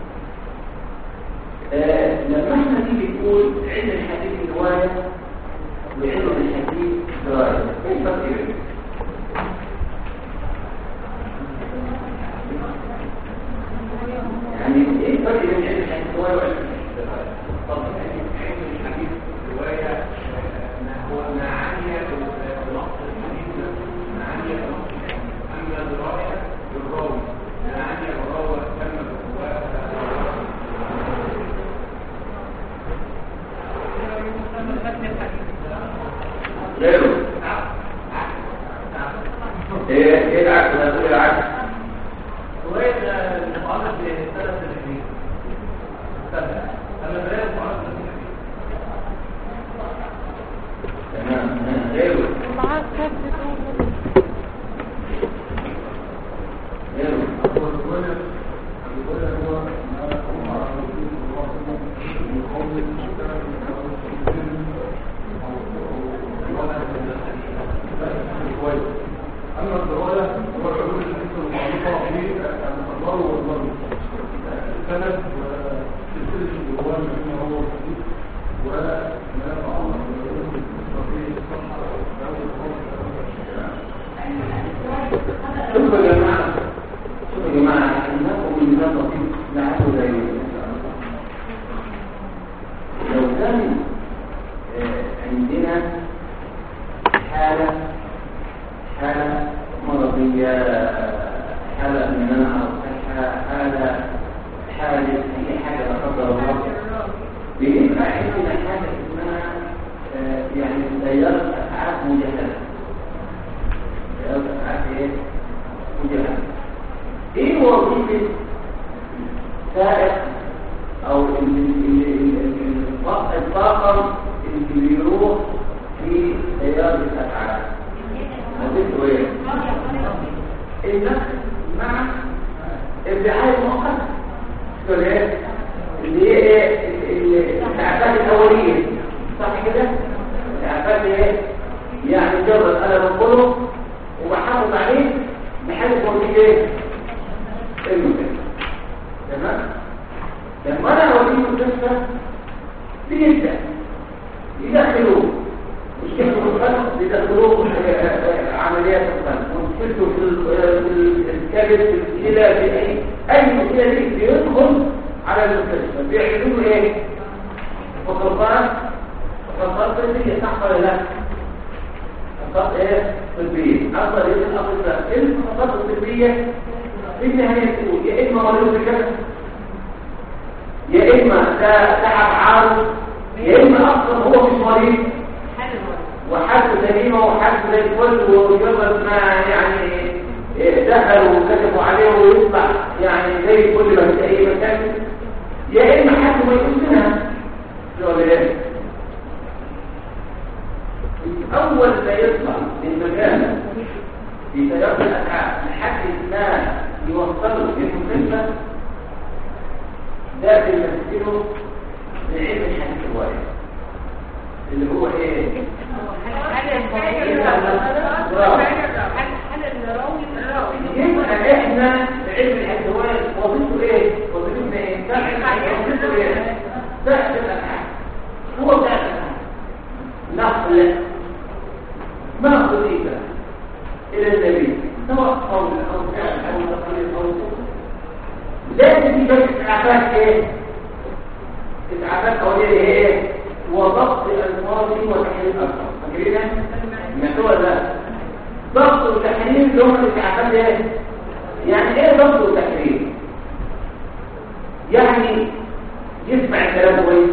Speaker 1: آه، لما احنا نيجي نقول علم الحديث روايه وعلم الحديث درايه ايه الفرق بينهم؟ يعني ايه الفرق بين علم الحديث روايه وعلم الحديث درايه؟ اتفضل
Speaker 4: علم الحديث رواية ما هو معاني بنقص الحديث معاني بنقص الحديث أما الرواية بالراوي معاني الراوي تم
Speaker 1: غيره ايه ايه العكس انا اقول العكس
Speaker 4: رواية المعرض لثلاث الحديث أما الرواية المعرض
Speaker 1: تمام تمام. غيره
Speaker 2: معاه كتاب بتقول
Speaker 1: غيره
Speaker 5: والرواية الرواية هو ما أمر على رسول الله صلى الله عليه وسلم من قول الشتاء أو التنزيل أو الرواية أما الرواية هو العلوم الحديث المعروفة بالأخبار والمرض السند وسلسلة الرواية ما هو الحديث وما يتعلق بالعلوم الفقهية الصحة أو الخوف
Speaker 1: شوفوا يا جماعة شوفوا يا جماعة إنكم من ذات لطيف لعله لا يوجد لو كان آه، عندنا حالة حالة مرضية حالة من أنا أصحى حالة حالة أي حاجة لا قدر الله بيبقى عندنا حاجة اسمها آه، يعني تيار أسعاف مجهزة تيار أسعاف إيه؟ مجهزة إيه وظيفة سائق أو ال- ال- ال- ال- الط- الطاقم اللي بيروح في تيار الأسعاف وظيفته إيه؟ النفس مع الرعاية المؤقتة تقول ايه؟ اللي هي ايه؟ ال- ال- الإعفاءات الأولية صح كده؟ الإعفاءات ايه؟ يعني مجرد أنا بنقله وبحافظ عليه بحيث توديه ايه؟ المستشفى تمام؟ لما أنا أوديه المستشفى بيبدأ يدخلوه مشكلته في القلب يدخلوه آه، عمليات القلب مشكلته في ال- في الكبد في الكلى في اي اي مشكله دي بيدخل على المستشفى بيعملوا له ايه؟ فقرات فقرات طبيه صح ولا لا؟ فقرات ايه؟ طبيه افضل ايه الاطباء ايه الفقرات الطبيه في النهايه تقول يا اما مريض بكذا يا اما ده تعب عارض يا اما اصلا هو مش مريض وحالته سليمه وحالته زي الفل ومجرد ما يعني دخلوا وكتبوا عليه ويطلع يعني زي الفل ما في اي مكان يا اما حالته ما يكونش منها شو ولا ايه؟ اول ما يطلع من مكان في تيار الاسعاف لحد ما يوصله للمستشفى ده بيمثله بعلم الحديث الوارد اللي هو ايه؟ يبقى احنا علم الحيوان وظيفته ايه وظيفتنا ايه وظيفته ايه بحث الافعال هو بحث الافعال نقل ما اضيف الى النبي سواء قول او فعل او تقرير او سكت لازم في بس اسعافات ايه اسعافات اوليه ايه وضبط الفاظ وتحرير الالفاظ فاكرين المحتوى ده ضبط وتحرير لهم الاسعافات ايه يعني ايه ضبط وتحرير يعني يسمع الكلام كويس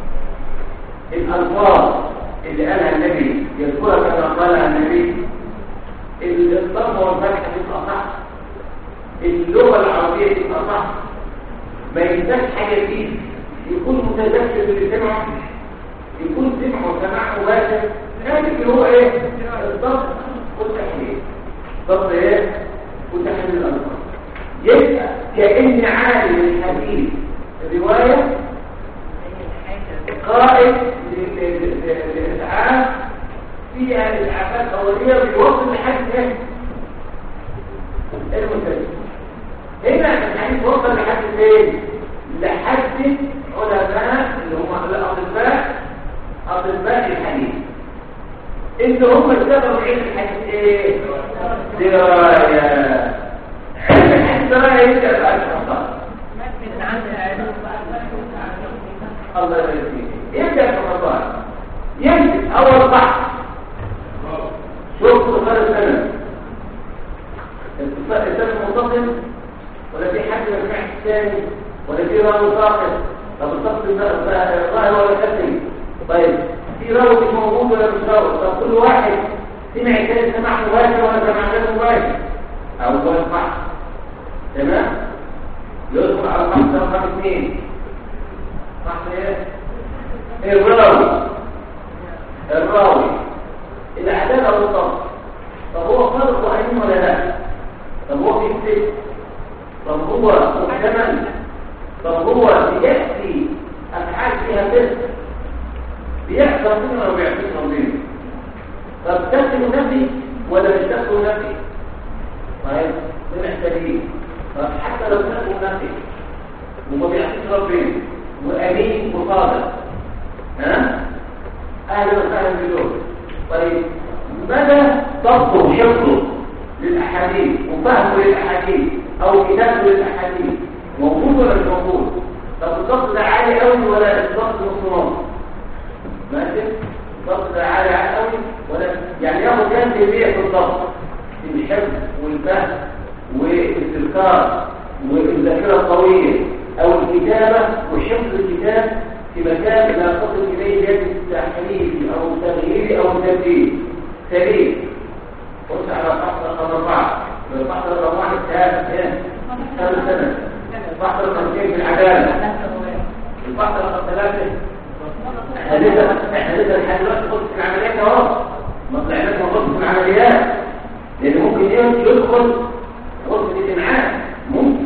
Speaker 1: الالفاظ اللي قالها النبي يذكرها كما قالها النبي الضم والفتح تبقى صح اللغة العربية تبقى صح ما ينساش حاجة فيه يكون متذكر باللي سمعه يكون سمعه سماع مباشر هذا اللي هو ايه الضبط والتحليل ضبط ايه وتحليل الألفاظ يبقى كأن عالم الحديث رواية قائد للإسعاف فيها الإسعافات الأولية بيوصل لحد ايه المنتج هنا الحديث وصل لحد فين لحد علماء اللي هم الاطباء اطباء الحديث انت هم اشتغلوا علم الحديث ايه درايه علم الحديث درايه يبدا بقى الخطا الله يبارك فيك يبدا في رمضان يمسك اول بحث شوف صغار السنه الانسان متصل ولا في حد ما سمعش الثاني ولا في راوي ساقط طب السقط ده ظاهر ولا كسري طيب في راوي مش موجود ولا مش راوي طب كل واحد سمع الثاني سمع مباشر ولا سمع غير مباشر او هو البحث تمام يدخل على البحث رقم اثنين بحث ايه الراوي الراوي الاعداد او الضبط طب هو صادق وامين ولا لا طب هو بيكتب طب هو محتمل طب هو بيأتي أفعال فيها كذب بيحصل منه ولا بيحصل منه طب تكتب نفي ولا مش تكتب نفي طيب ده محتاجين طب حتى لو تكتب نفي وما بيعطيش ربنا وأمين وصادق ها أهلا وسهلا بدول طيب مدى ضبطه وحفظه للأحاديث وفهمه للأحاديث أو كتابه للأحاديث موجود ولا مش موجود طب الضغط ده عالي قوي ولا الضغط نص نص ماشي الضغط ده عالي عالي قوي ولا يعني ياخد كام في المية في الضغط في الحفظ والفهم والاستذكار والذاكرة القوية أو الكتابة وحفظ الكتاب في مكان لا تصل إليه يد التحريف أو التغيير أو التبديل سليم بص على الفحص رقم أربعة الفحص رقم واحد ثالث ثالث سنة الفحص رقم اثنين في العدالة الفحص رقم ثلاثة احنا لسه احنا لسه لحد دلوقتي خلص في العمليات اهو ما طلعناش من خلص في العمليات لأن ممكن يدخل غرفة الإنعام ممكن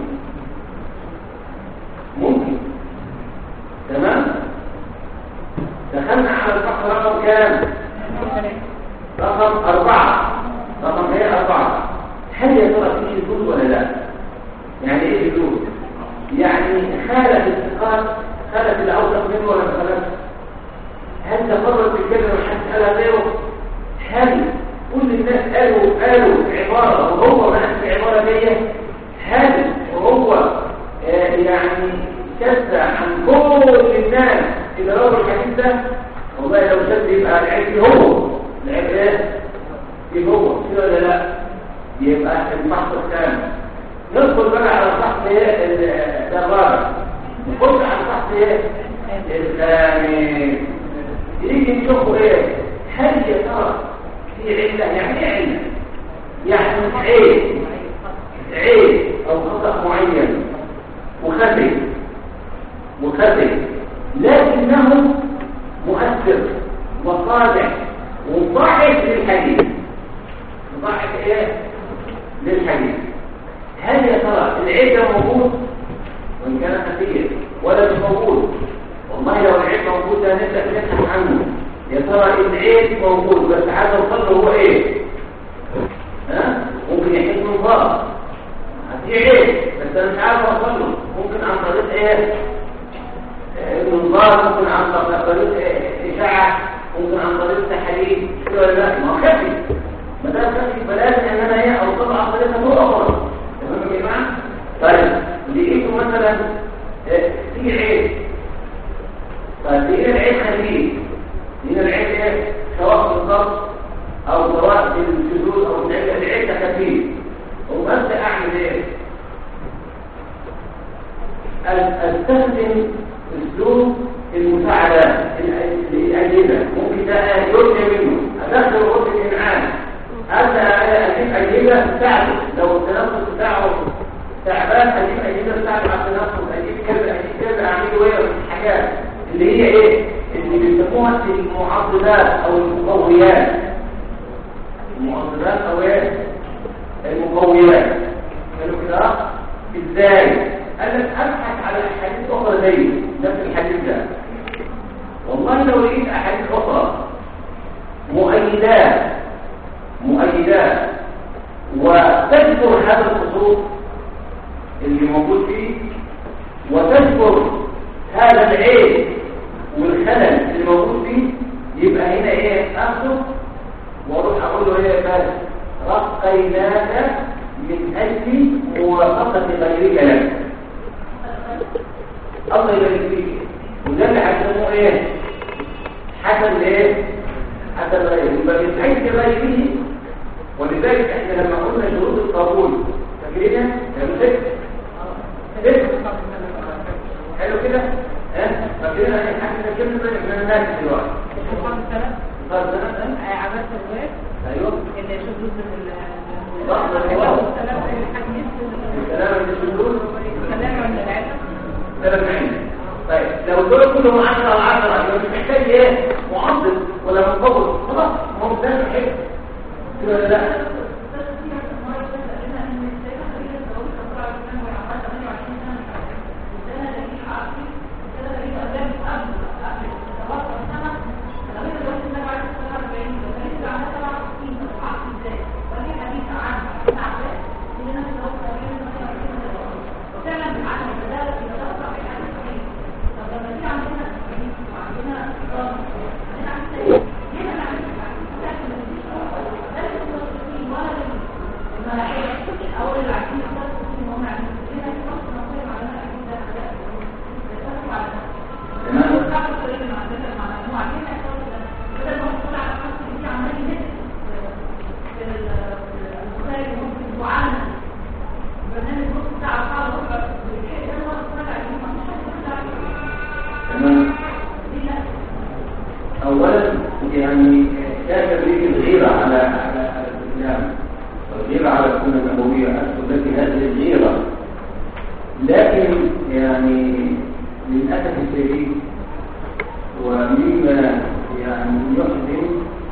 Speaker 1: ممكن تمام دخلنا على الفحص رقم كام؟ رقم أربعة رقم هي أربعة هل يا ترى في شذوذ ولا لا؟ يعني إيه شذوذ؟ يعني خالف الثقات خالف الأوثق منه ولا ما خالفش؟ هل تفرد بالكلمة وحد قالها غيره؟ هل كل الناس قالوا قالوا عبارة وهو ما قالش العبارة دي؟ هل وهو آه يعني شذ عن كل الناس اللي رووا الحديث ده؟ والله لو شذ يبقى العيب هو العيب ايه؟ ايه هو كده ولا لا يبقى البحث الثاني ندخل بقى على البحث ايه الرابع نخش على البحث ايه الثاني يجي نشوفه ايه هل يا ترى في عله يعني ايه عله يعني عيب عيب او خطا معين مخفي مخفي لكنه مؤثر وصالح وضعف للحديث ضعف ايه للحديث هل يا ترى العيب ده موجود وان كان خفيا ولا مش موجود والله لو العيب موجود ده نبدا نبحث عنه يا ترى العيب موجود بس عايز اوصل له هو ايه ها ممكن يحس من ضغط في عيب بس انا مش عارف اوصل له ممكن عن طريق ايه الانظار ممكن عن طريق إيه؟ اشعه ممكن عن طريق تحاليل كده ولا لا ما هو خفي ما دام خفي فلازم ان انا ايه اوصل عن طريق طرق اخرى تمام يا جماعه طيب لقيته مثلا في عيب طيب لقينا العيب خفيف لقينا العيب ايه سواء في الضغط او سواء في الجذور او العيب العيب ده خفيف وبس اعمل ايه استخدم اسلوب المساعدات الأجهزة ممكن ده يرجى منه أدخل غرفة الإنعام أبدأ أجيب أجهزة تساعده لو التنفس بتاعه تعبان اجيب اجهزه بتاعت عبد الناصر اجيب كذا اجيب كذا اعمله ايه الحاجات اللي هي ايه اللي بيسموها المعضلات او المقويات المعضلات او ايه المقويات قالوا كده ازاي قال لك ابحث على احاديث اخرى زي نفس الحديث ده والله لو لقيت احاديث اخرى مؤيدات مؤيدات وتذكر هذا الخصوص اللي موجود فيه وتذكر هذا العيب والخلل اللي موجود فيه يبقى هنا ايه اخذه واروح اقول له ايه بس رقيناك من اجل موافقه غيرك لك الله يبارك فيك وده اللي هيسموه ايه حسن ايه حسن غيره يبقى من اجل غيره ولذلك احنا لما قلنا شروط القبول فاكرينها كانوا ست ست حلو كده ها فاكرين احنا احنا كنا من الناس دلوقتي
Speaker 6: سبحان السلام
Speaker 1: قال سنه
Speaker 6: عباس الغير
Speaker 1: ايوه
Speaker 6: اللي يشوف جزء من
Speaker 1: صح، الله.
Speaker 6: السلام الحديث
Speaker 1: الكلام اللي بتقولوه
Speaker 6: السلام عند العلم
Speaker 1: ثلاث عين طيب لو دول كلهم 10 على 10 يبقى مش محتاج ايه معضل ولا منقبض خلاص ما هو ده الحكم كده ولا لا تمام تمام اولا يعني كان لي الغيره على على على الاسلام والغيره على السنه النبويه اذكر لك هذه الغيره لكن يعني للاسف الشديد ومما يعني يحزن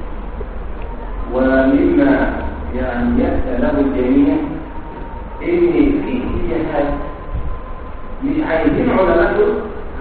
Speaker 1: ومما يعني يأسى له الجميع ان في اتجاهات مش عايزين علماء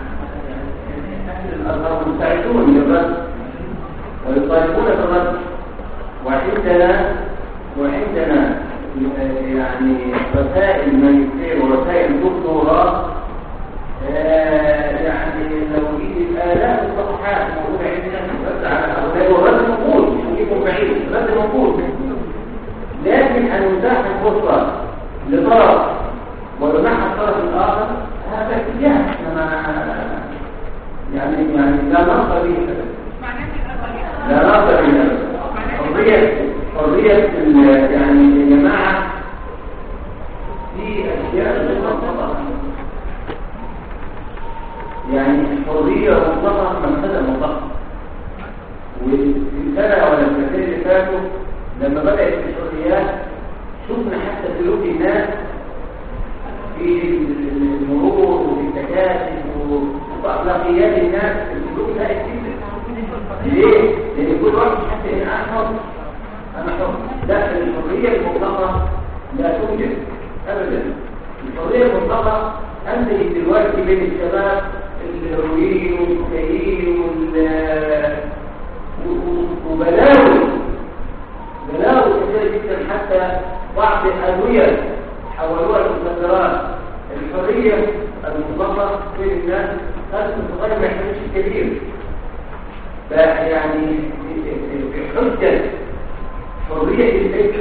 Speaker 1: اهل الازهر مستعدون للرد ويطالبون بالرد وعندنا وعندنا يعني رسائل ماجستير ورسائل دكتوراه آه، يعني لو جيت الالاف الصفحات موجوده عندنا بس على هؤلاء والرد موجود مش هجيبهم بعيد الرد موجود لكن ان نتاح الفرصه لطرف ونمنعها الطرف الاخر هذا اتجاه احنا ما يعني يعني لا نرضى به ابدا لا نرضى به ابدا حريه حريه ال- يعني يا جماعه في اشياء غير مطلقه يعني الحريه مطلقه مفسده مطلقه وفي السنه ولا السنتين اللي فاتوا لما بدات الحريات شفنا حتى سلوك الناس في المرور وفي التكاتف وفي اخلاقيات الناس السلوك ده جدا ليه؟ لان كل واحد حتى ان انا حر انا حر لا الحريه المطلقه لا توجد ابدا الحريه المطلقه انتهي دلوقتي بين الشباب الهروين والكايين وال وبلاوي بلاوي كثيره جدا حتى بعض الادويه حولوها للمخدرات الحريه المطلقه بين الناس هذا الصغير ما يحتاجش كبير فيعني بحجه حريه الفكر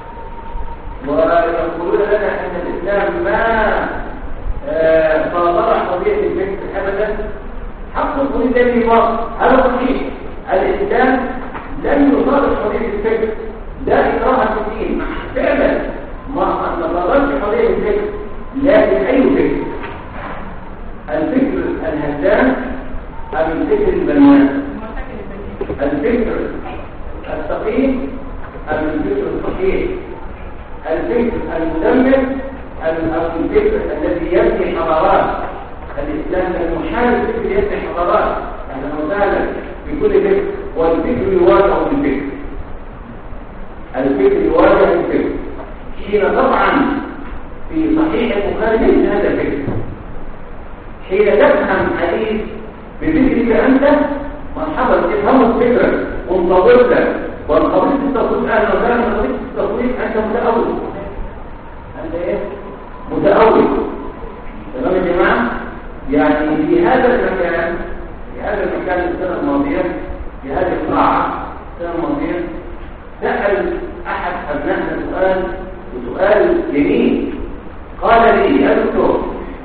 Speaker 1: ويقولون لنا ان الاسلام ما آه، صادر حريه الفكر ابدا حق الحريه ده في مصر هذا صحيح الاسلام لم يصادر حريه الفكر لا اكراه في الدين فعلا ما ما صادرش حريه الفكر لكن اي فكر الفكر الهدام ام الفكر البناء الفكر السقيم ام الفكر الصحيح الفكر المدمر ام أم الفكر الذي يبني حضارات الإسلام المحارب الفكر يبني حضارات أهلا وسهلا بكل فكر والفكر يواجه بالفكر الفكر يواجه بالفكر حين طبعا في صحيح البخاري ليس هذا الفكر حين تفهم حديث بفكرك أنت مرحبا تفهم فكرك وانتظر لك والقضية التصوير أهلا وسهلا قضية التصوير أنت متأول أنت إيه؟ متأول تمام يا جماعة؟ يعني في هذا المكان في هذا المكان السنة الماضية في هذه القاعة السنة الماضية سأل أحد أبنائنا سؤال وسؤال جميل قال لي يا دكتور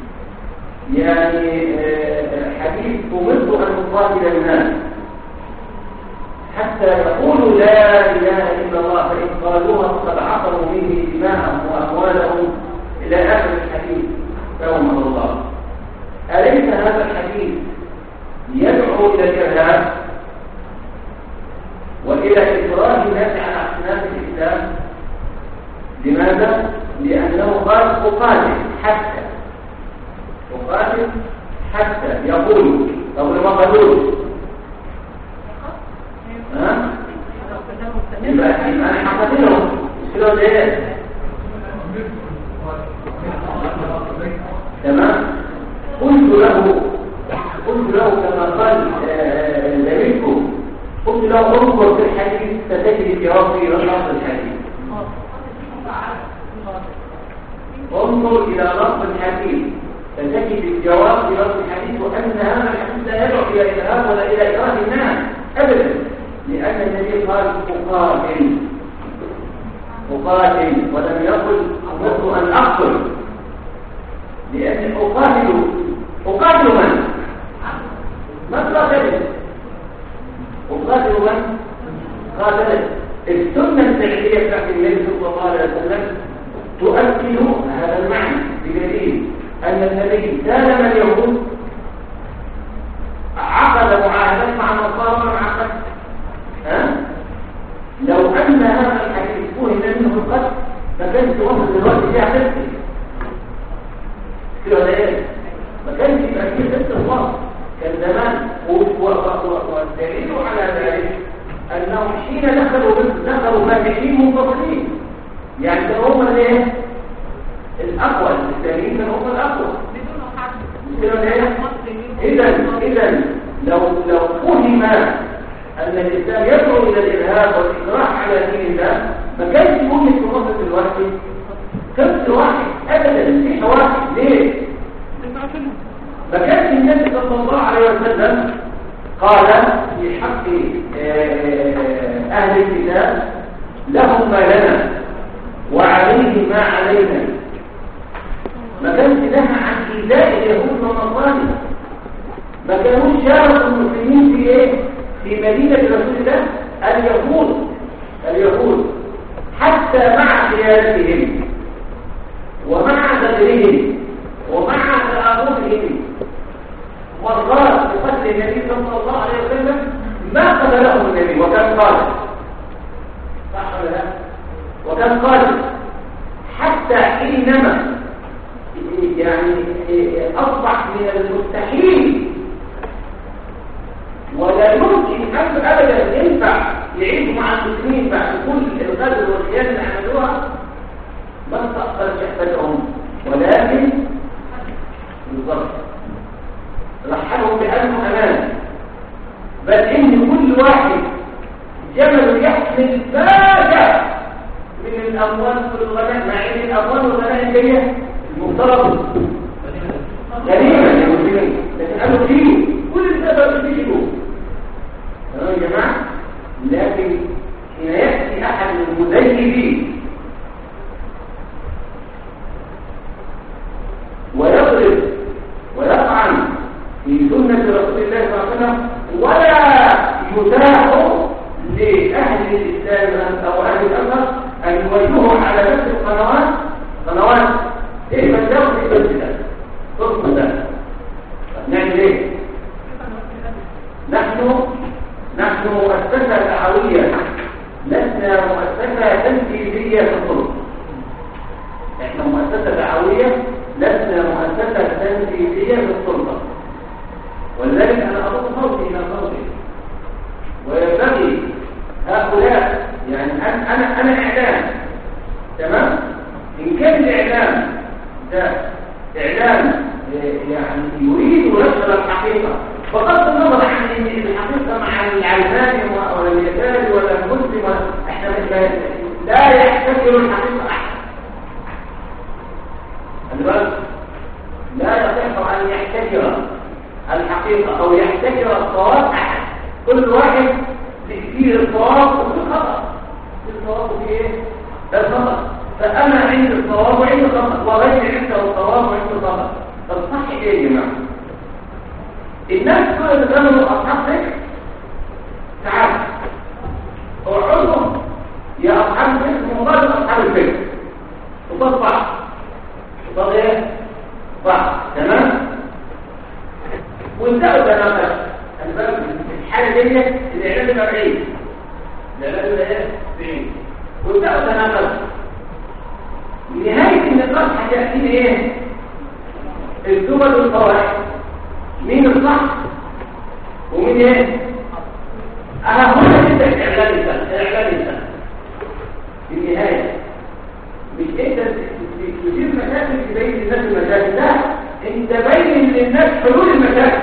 Speaker 1: يعني آه، حديث أمرت أن أقاتل الناس حتى يقولوا لا إله إلا الله فإن قالوها فقد عصموا مني دماءهم وأموالهم إلى آخر الحديث يوم الله أليس هذا الحديث يدعو إلى الإرهاب وإلى إكراه الناس على أحسنات الإسلام لماذا؟ لأنه قال أقاتل حتى أقاتل حتى يقول أو لما قالوا ها؟ يبقى يبقى أنا حقتلهم يصيروا إيه؟ تمام؟ قلت له قلت له كما قال زميلكم قلت له انظر في الحديث ستجد جواب في نص الحديث انظر الى نص الحديث فتجد الجواب في نص الحديث وان هذا الحديث لا يدعو الى ارهاب ولا الى اكراه الناس ابدا لان النبي قال اقاتل اقاتل ولم يقل امرت ان اقتل لان اقاتل اقاتل من من قاتل اقاتل من قاتل السنه الفعليه بتاعت النبي صلى الله عليه وسلم تؤكد هذا المعنى بدليل أن النبي سالم اليهود عقد معاهدات مع النصارى مع قتل ها؟ لو أن هذا الحديث فهم منه القتل فكانت وصل دلوقتي فيها تسكي كده ولا ايه؟ ما كانش يبقى فيه ست الله كان زمان والدليل على ذلك أنهم حين دخلوا دخلوا مانعين منتصرين يعني كانوا هم الايه الاقوى الاسلاميين كانوا هم الاقوى اذا اذا لو لو فهم ان الاسلام يدعو الى الارهاب والاكراه على دين الله ما كانش ممكن في مصر دلوقتي كبس واحد ابدا مفيش واحد ليه ما كانش النبي صلى الله عليه وسلم قال في حق اهل الكتاب لهم ما لنا وعليه ما علينا ما كانش نهى عن إيذاء اليهود والنصارى ما كانوش شاركوا المسلمين في ايه في مدينة رسول الله اليهود اليهود حتى مع خيانتهم ومع غدرهم ومع تآمرهم مرات بقتل النبي صلى الله عليه وسلم ما قتلهم النبي وكان قال صح ولا لا وكان قال حتى حينما يعني أصبح من المستحيل ولا يمكن أن أبدا ينفع يعيش مع المسلمين بعد كل الغدر والخيانة اللي عملوها ما استأثر شهبتهم ولكن بالضبط رحلهم بأنه أمان بل إن كل واحد جمل يحمل باجة من الأموال والغناء مع إن الأموال والغناء هي المفترض غريبة للمسلمين لكن قالوا فيه كل السبب فيه تمام يا جماعة لكن حين يأتي أحد المذيبين ويضرب ويطعن في سنة رسول الله صلى الله عليه وسلم ولا يتاح لأهل الإسلام أو أهل الأمر أن يوجهوا على نفس القنوات قنوات إيه من ياخذ البس ده تصل ده نعمل إيه؟ نحن نحن مؤسسة دعوية لسنا مؤسسة تنفيذية في الطرق احنا مؤسسة دعوية لسنا مؤسسة تنفيذية للسلطة ولذلك أنا أضم صوتي إلى صوتي وينبغي هؤلاء يعني أنا أنا أنا إعلام تمام إن كان الإعلام ده إعلام آه، يعني يريد نشر الحقيقة بغض النظر عن إن الحقيقة مع العلماني ولا اليساري ولا المسلم ولا احنا مش لا يحتكر الحقيقة أحد خلي بالك لا يصح أن يحتكر الحقيقة أو يحتكر الصواب أحد كل واحد فيه الصواب وفي الخطأ في الصواب وفي إيه؟ ده الخطأ فأنا عندي الصواب وعندي الخطأ وغيري عنده الصواب وعنده الخطأ طب صح إيه يا جماعة؟ الناس دول اللي كانوا أصحاب فكر تعالوا اقعدوا يا أصحاب الفكر مبارك أصحاب الفكر وقد بعض وقد إيه؟ بعض تمام؟ وانتهوا تناقش الباب الحالة دي الإعلام يبقى بعيد الإعلام يبقى إيه؟ بعيد وانتهوا تناقش نهاية النقاش هتأتي إيه؟ الدول والقواعد مين الصح ومين ايه اهم انت الاعلان السنة الاعلان السنة في النهاية مش انت تجيب مشاكل تبين للناس المشاكل لا انت بين للناس حلول المشاكل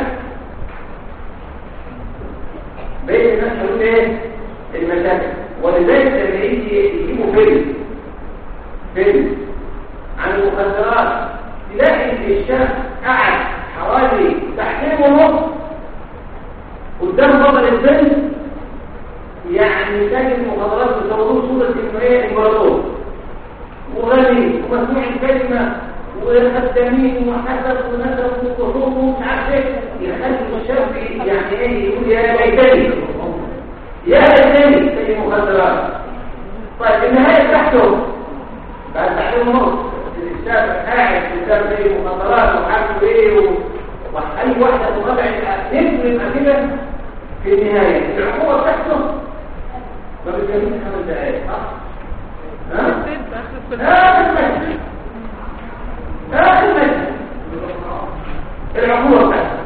Speaker 1: بين للناس حلول ايه المشاكل ولذلك لما يجي يجيبوا فيلم فيلم عن المخدرات تلاقي الشاب قاعد حوالي ساعتين ونص قدام بطل الفيلم يعني تاجر المخدرات بيصوروه صورة انه ايه امبراطور وغني ومسموع الكلمة وخدامين وحسب ونسب وقصور ومش عارف ايه يخلي الشاب يعني ايه يقول يا ليتني يا ليتني تاجر المخدرات طيب النهاية بتاعته بعد ساعتين ونص الشاب قاعد قدام زي المخدرات وعارف ايه و... واي واحده تطلع نسبه يبقى كده في النهايه العقوبه بتاعته ما بتكملش خمس دقائق صح؟ ها؟ اخر مجلس اخر مجلس العقوبه بتاعته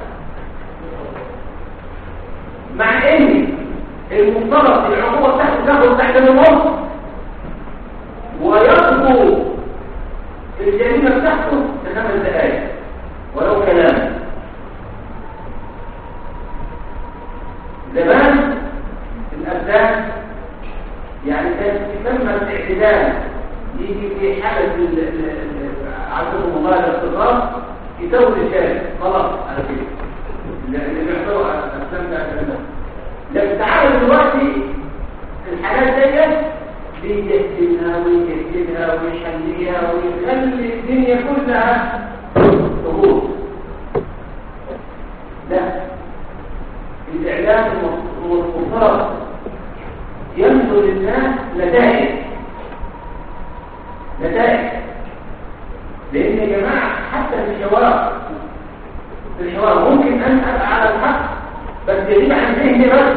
Speaker 1: مع ان المفترض العقوبه بتاعته تاخد تحت النص ويطبو الجريمة بتاعته بخمس دقائق ولو كلام زمان الأبدان يعني كان يسمى الاعتدال يجي في حالة عدم الله الاختصاص يسوي الشارع خلاص على كده اللي بيحصلوا على الأفلام ده لكن تعالوا دلوقتي الحالات ديت بيجسدها ويجسدها ويحليها ويخلي الدنيا كلها ضغوط لا الإعلام والمفترض ينظر للناس نتائج نتائج لأن يا جماعة حتى في الحوار في الحوار ممكن أن أبقى على الحق بس يجب عن ذهني بس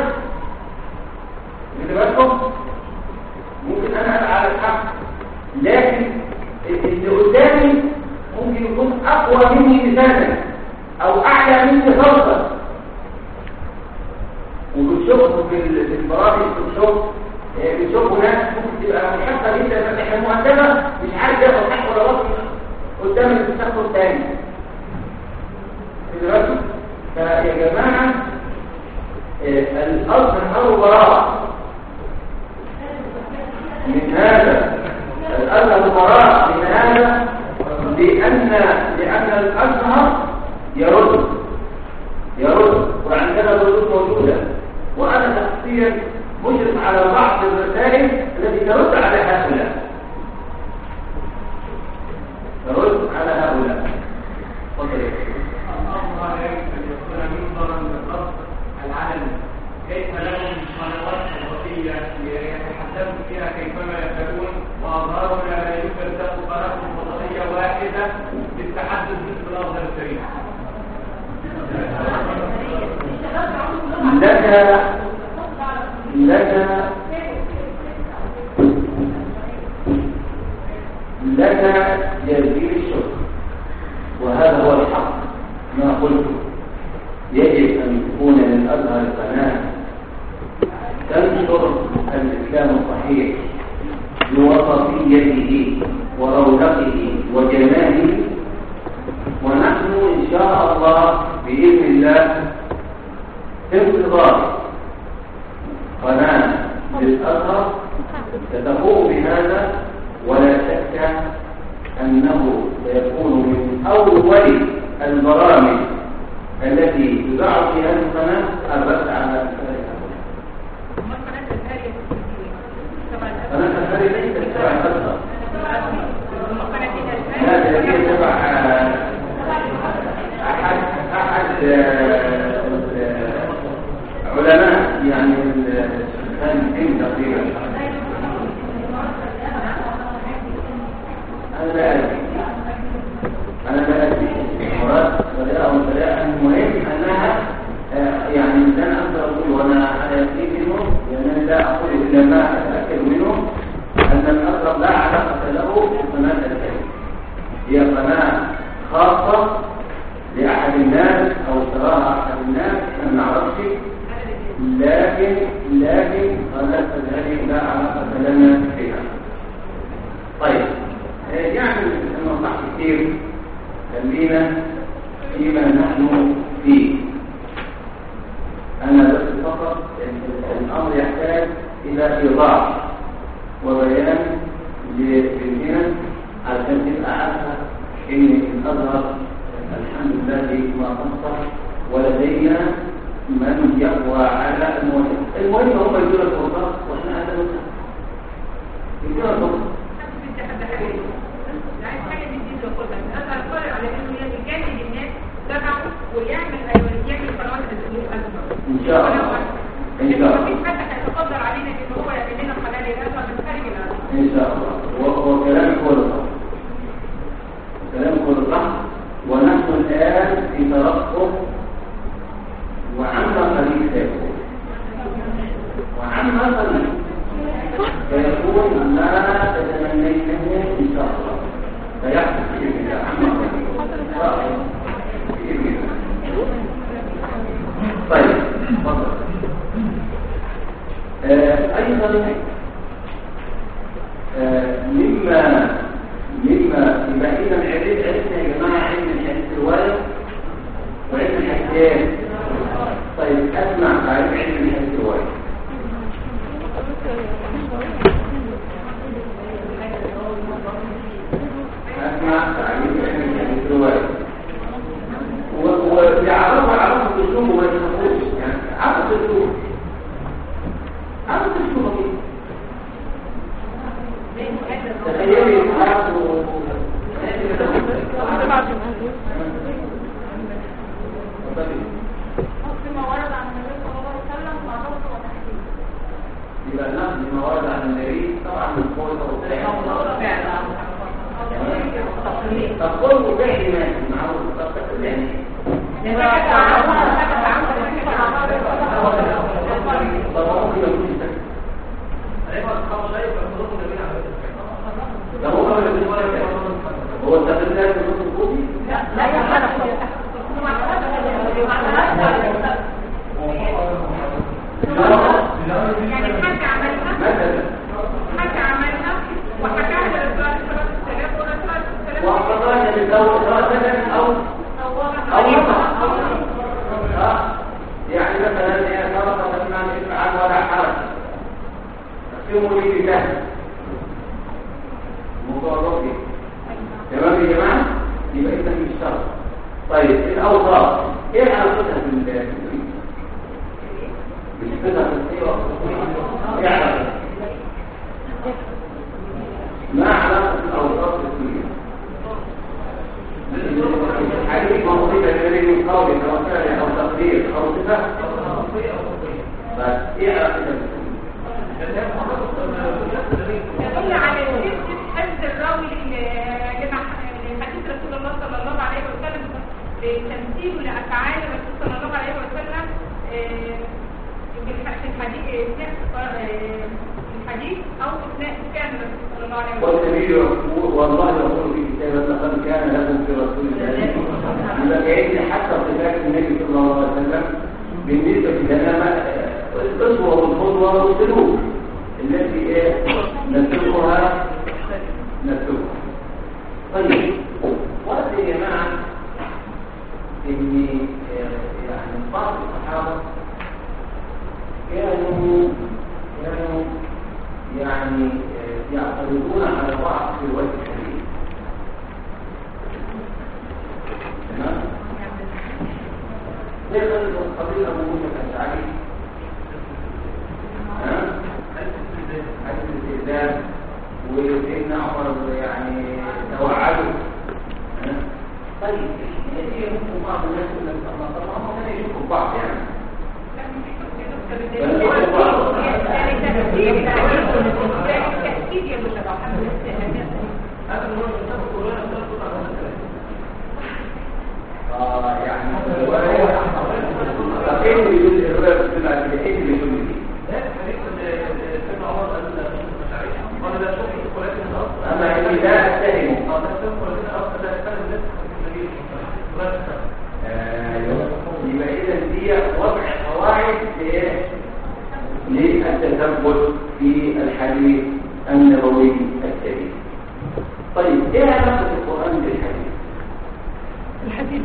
Speaker 1: بالكم ممكن انا ابقى على الحق لكن اللي قدامي ممكن يكون اقوى مني لسانا او اعلى مني صوتا وبتشوفوا في البرامج بتشوف بتشوفوا ناس ممكن تبقى محبه جدا بس احنا مؤدبه مش عارف ياخد حق ولا راسي قدام اللي بتاخده الثاني دلوقتي فيا جماعه الازهر براءه من هذا الأزهر براء من هذا لأن لأن الأزهر يرد يرد وعندنا ردود موجودة وأنا شخصيا مشرف على بعض الرسائل التي ترد على هؤلاء ترد على هؤلاء تفضل
Speaker 4: الله يمكن ان يكون منظرا للضبط العلني كيف لهم قنوات صوتيه يتحدثون فيها كيفما يشاءون واظهروا لا يوجد له قناه فضائيه واحده للتحدث باسم الافضل الكريم
Speaker 1: لك لك لك جزيل الشكر وهذا هو الحق ما قلت يجب أن تكون للأزهر قناة تنشر الإسلام الصحيح بوسطيته ورونقه وجماله ونحن إن شاء الله بإذن الله في انتظار قناة للأزهر ستقوم بهذا ولا شك أنه سيكون من أول البرامج التي تذاع في هذه القناة الرد على
Speaker 6: أما قناة الهارية تبع
Speaker 1: قناة الهاري ليست تبع الأزهر
Speaker 6: أما قناة الهارية
Speaker 1: هذا هي تبع أحد أحد آه، علماء يعني الشيخان الدين تقريبا أنا لا أدري أنا لا أدري مراد ولا أو لا المهم أنها آه، يعني لا أقدر أقول وأنا على يقين منه لأنني لا أقول إلا ما أتأكد منه أن الأقرب لا علاقة له بقناة الكريم هي قناة خاصة لأحد الناس أو تراها أحد الناس أنا ما أعرفش لكن لكن قناة الهدي لا علاقة لنا بها طيب آه، يعني المصلح كثير خلينا فيما نحن فيه أنا بس فقط الأمر يحتاج إلى إيضاح وبيان للجنة علشان تبقى عارفة إن الأزهر الحمد لله ما قصر ولدينا من يقوى على المهم المهم هم يدون الفرصة وإحنا هذا نسخ يدون الفرصة إن شاء الله إن شاء الله
Speaker 6: مفيش حد هيتقدر علينا ان هو يعمل لنا حلال الازهر من خارج الازهر
Speaker 1: إن شاء الله و- وكلامك هو الصح كلامك هو الصح ونحن الآن في ترقب وعما قليل سيكون وعما قليل سيكون ما تتمنينه إن شاء الله سيحدث بإذن الله عما قليل صحيح. بإذن الله طيب تفضل آه، أيضا آه، مما مما يبقى إذا عرفت عرفنا يا جماعة علم الحديث الرواية وعلم الحديث طيب أسمع تعريف علم الحديث الرواية أسمع تعريف علم الحديث الرواية ويعرفوا عرفوا الأسلوب وما يتخفوش يعني عرفوا الأسلوب عرفوا الأسلوب تخيلي عرفوا
Speaker 3: فيما ورد عن النبي صلى الله عليه وسلم مع ضبط وتحديد
Speaker 1: يبقى النقل لما ورد عن النبي طبعا من قوة طب قول فعل ماشي معروف طب تقول يعني طب هو ممكن يكون يستكبر. ده هو قبل النبي ولا كده. هو استخدم ذلك في النص الكوفي
Speaker 6: يعني حد عملها
Speaker 1: مثلا
Speaker 6: حد عملها وحكاها للرسول صلى الله عليه وسلم والرسول صلى الله عليه وسلم
Speaker 1: وأخبرنا بالدور راسلا أو أو يقع آه. يعني مثلا هي سرقت ما يفعل ولا حرج اقسموا لي بالله موضوع الرقي تمام يا جماعه يبقى اذا مش شرط طيب الاوصاف ايه علاقتها بال بالصفه الصحيحه ايه علاقتها ما علاقه الاوصاف بالصحيحه حديث موصيبة النبي من قول أو فعل أو تقدير أو صفة بس إيه علاقتها
Speaker 6: يدل على شدة حفظ الراوي ل- لمح- لحديث رسول الله صلى الله عليه وسلم تمثيله لأفعال الرسول صلى الله عليه وسلم آه، بالح- في الحديث آه، في الحديث أو أثناء كان الرسول صلى الله عليه وسلم
Speaker 1: والنبي يقول والله يقول في كتابه لقد كان لكم في رسول الله كأن حتى صفات النبي صلى الله عليه وسلم بالنسبة لنا الأسوة والقدوة والسلوك التي ايه نتركها نتركها طيب وقت يا جماعة ان آه، يعني بعض الصحابة كانوا كانوا يعني آه، يعترضون على بعض في الوقت الحديث تمام زي قبيل ابو موسى الاشعري ها حديث الاستئذان وسيدنا عمر يعني توعده ها؟ طيب يجي يمكن بعض الناس يقول لك الله طبعا هم كانوا يشوفوا بعض يعني اه يعني طب ايه اللي يقول الروايه بتطلع كده ايه اللي يقول دي اما يعني لا اتهمه ايوه يبقى اذا دي وضع قواعد لايه؟ للتثبت في الحديث النبوي الكريم طيب ايه علاقه القران بالحديث
Speaker 2: الحديث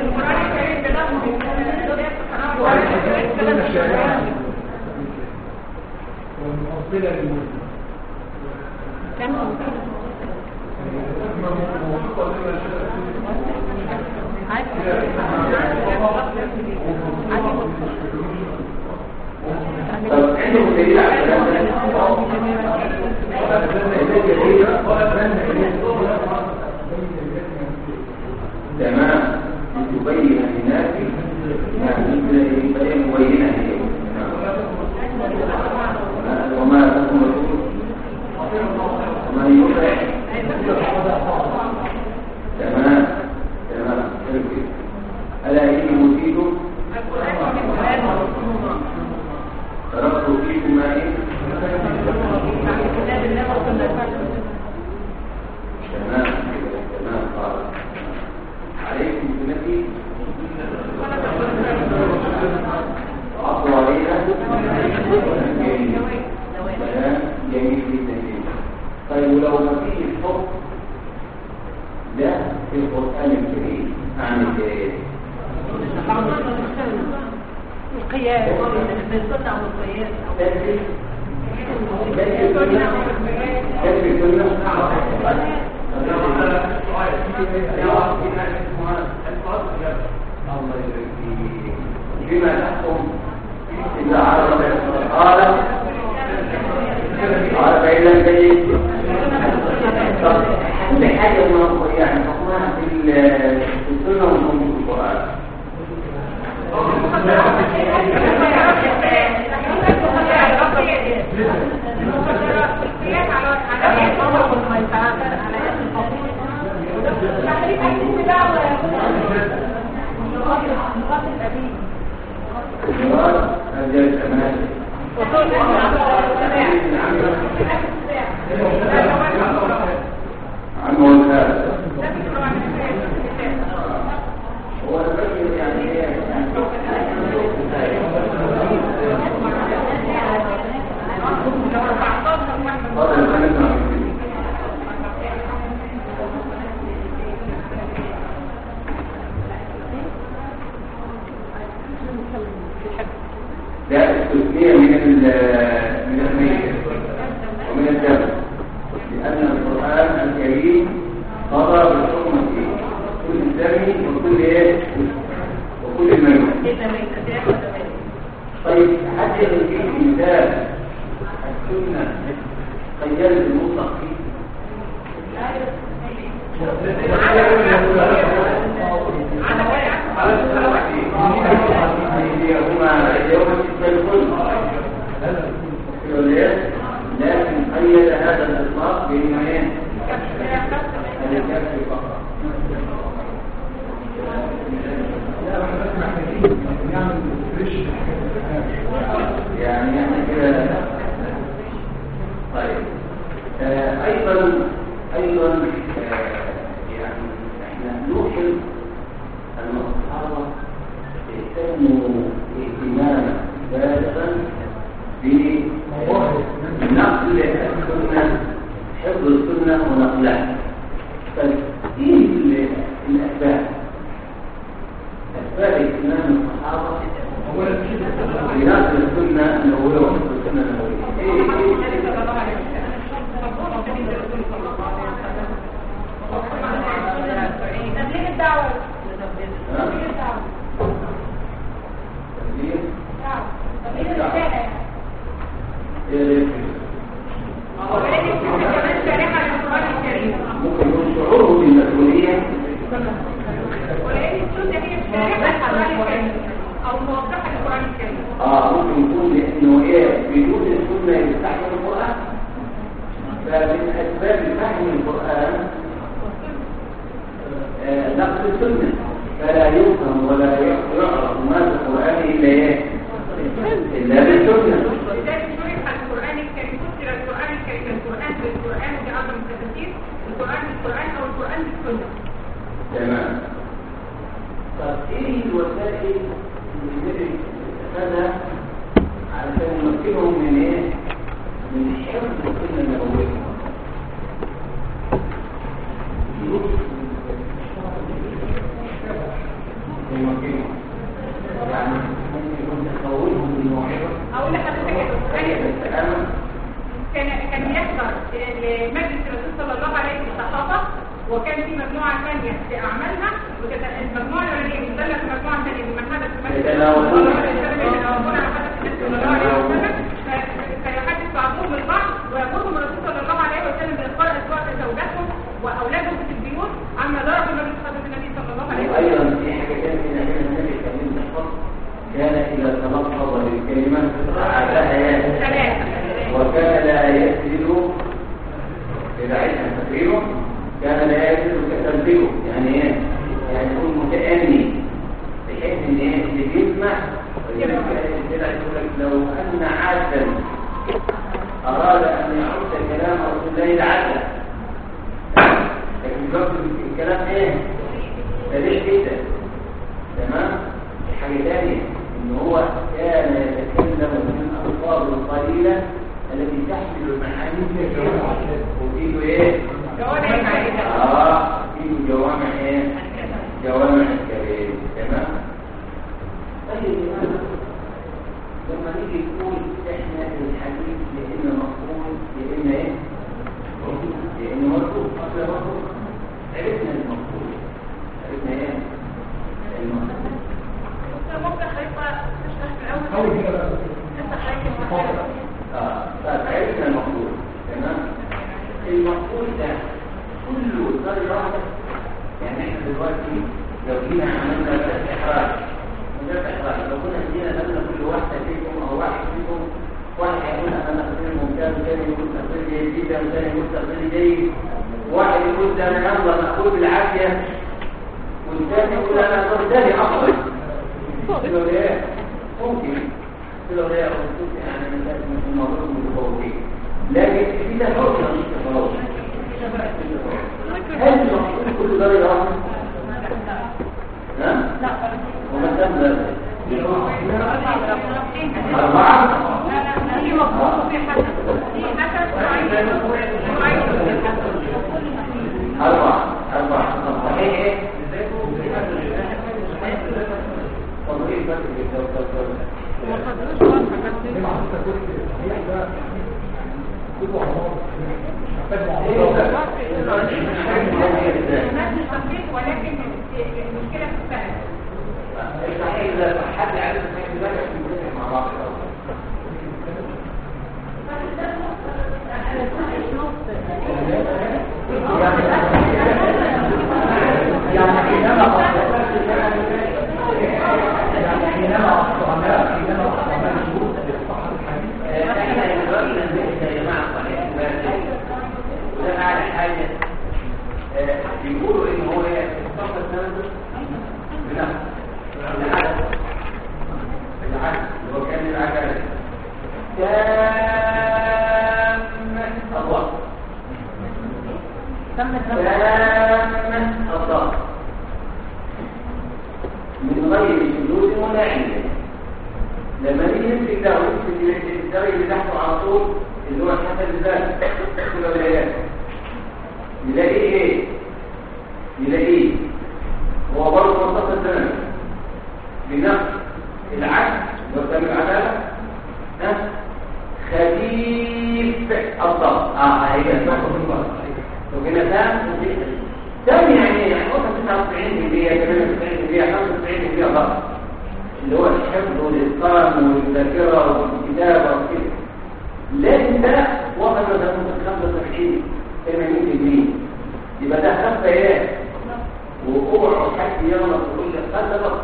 Speaker 5: والمؤصلة للمسلم
Speaker 2: كان
Speaker 1: طب عندهم دليل على الكلام ده تمام لتبين للناس يعني يبين مبينة هي وما لكم وما يطع تمام تمام حلو كده. ألا إني مفيد تركت فيكم ما إيه تمام تمام قال عليكم بنفسي عفو علينا جميل كلام جميل جدا جدا طيب ولو ما فيش الحكم ده في القرآن الكريم أعمل إيه؟
Speaker 2: القياس
Speaker 1: تدري تدري السنة تدري السنة الله يبارك فيك بما تحكم إذا عرف قال قال فإن لم تجد طب كل حاجة ما يعني حكمها في ال- في السنة ومن في القرآن المراد أرجل الأمان عنه الخالد هو الرجل يعني ايه هذا الخالد ما يمكن. ده استثنية من ال- من الميت ومن الدم لأن القرآن الكريم قضى بالحكم فيه كل الدم وكل ايه وكل الميت طيب حتى لو في مثال السنة قيادة المطلق فيه هما يوم الكل لكن قيد هذا الإطلاق بما ايه؟ الكف فقط يعني يعني كده طيب آه ايضا ايضا آه يعني احنا نوحل المصدر طيب ايه ال- الاسباب اسباب اتمام الصحابه بناء السنه النبويه وحفظ السنه النبويه ايه ايه
Speaker 3: تبليغ الدعوة
Speaker 1: ها؟
Speaker 3: تبليغ الدعوة
Speaker 1: تبليغ؟
Speaker 3: نعم تبليغ الرسالة يعني
Speaker 1: ايه ليه؟
Speaker 6: ولكن كمان شارحة للقرآن الكريم
Speaker 1: ممكن يكون شعوره بالمسؤوليه
Speaker 6: ولكن السنة هي شارحة للقرآن الكريم أو موضحة للقرآن الكريم
Speaker 1: اه ممكن يكون لانه ايه بدون السنه يستحمل القران فمن اسباب فهم القران آه، نقل السنه فلا يفهم ولا يعرف ما في القران الا ايه الا بالسنه
Speaker 6: ولذلك شرح القرآن الكريم فسر القرآن الكريم القرآن بالقرآن بأعظم التفاسير القرآن بالقرآن أو القرآن بالسنة
Speaker 1: تمام طب ايه الوسائل اللي النبي اتخذها علشان يمكنهم من ايه من حفظ السنه النبويه يمكنهم يعني ممكن يكون تخوفهم بالموعظه
Speaker 6: أقول لحضرتك يا دكتور
Speaker 1: بالسلامه
Speaker 6: كان كان يحضر مجلس الرسول صلى الله عليه وسلم الصحابه وكان في مجموعه ثانيه في اعمالها وكانت المجموعه الاولانيه بتدلك مجموعه ثانيه بما حدث في مجلس الرسول صلى الله عليه وسلم يتناوبون على حدث النبي صلى الله عليه وسلم ف- فيحدث بعضهم البعض ويامرهم الرسول صلى الله عليه وسلم باخبار ازواج زوجاتهم واولادهم في البيوت عما ضرب مجلس حضره النبي صلى الله عليه وسلم
Speaker 1: وايضا في حاجه ثانيه ان كان النبي كان يحفظ كان اذا تلفظ بالكلمه عادها ياتي
Speaker 6: ثلاثه
Speaker 1: وكان لا يسجد إذا عشنا تقريبا كان لا يسجد كتنبيه يعني ايه؟ يعني يكون متأني بحيث ان ايه اللي بيسمع كده يقول لك لو ان عبدا اراد ان يعد كلام رسول الله لعبدا لكن دلوقتي الكلام ايه؟ سريع جدا تمام؟ حاجه ثانيه ان هو كان يتكلم من الالفاظ القليله التي تحمل المعاني كثيره وفيه ايه؟
Speaker 6: جواب العائله
Speaker 1: اه فيه جوامع ايه؟ جوامع الكلام تمام؟ طيب لما نيجي نقول احنا الحديث يا اما مقبول يا اما ايه؟ يا اما مرفوض اصل مرفوض عرفنا المقبول عرفنا ايه؟ المقبول
Speaker 6: ممكن هيبقى تشرح في الاول لسه حضرتك
Speaker 1: اه طيب عرفنا المقبول تمام المقبول ده كله درجه واحده يعني احنا دلوقتي لو جينا عملنا ثلاث احراج من ثلاث احراج لو كنا جينا نبدا كل واحده فيكم او واحد فيكم واحد هيقول انا تقرير ممتاز وثاني يقول تقرير جيد جدا وثاني يقول تقرير جيد واحد يقول ده انا يلا مقبول بالعافيه والثاني يقول انا الثاني افضل لو ايه ممكن لو ايه يعني من الموضوع المتفوقين لكن في تفاوت مش تفاوت هل المقصود كل درجة واحدة؟ ها؟ لا وما كم درجة؟ أربعة؟
Speaker 6: في مفهوم وفي حسن في حسن وعين وعين
Speaker 1: أربعة أربعة صحيح إيه؟ تضريب بس بالدولة
Speaker 2: ما خدناش بقى الحاجات دي
Speaker 6: نفس التطبيق ولكن المشكله في السهل
Speaker 1: الصحيح إذا حد عارف إن ذلك يكون مع بعض يعني حينما احنا دلوقتي نزلنا يا جماعه صحيح وده اعلى حاجه آه، بيقولوا ان هو ايه الصف الثالث بنفسه العدد العدد اللي هو كان العدد تامة الله تامة الله من غير شذوذ ولا علة لما نيجي نمسك ده ونمسك الدرجة اللي تحته على طول اللي هو حسب الذات كل ولايات نلاقي ايه يلاقيه هو برضه منطقة الزمن بنفس العدل وسام العدالة ها خفيف الضغط اه هي وجنتان تم يعني يعني وصل 99% 98% 95% ضغط اللي هو الحفظ والإتقان والذاكرة والكتابة وكده لكن ده وصل مثلا 75 80% يبقى ده خفة ايه وقوع حد يغلط ويقول لك هذا ضغط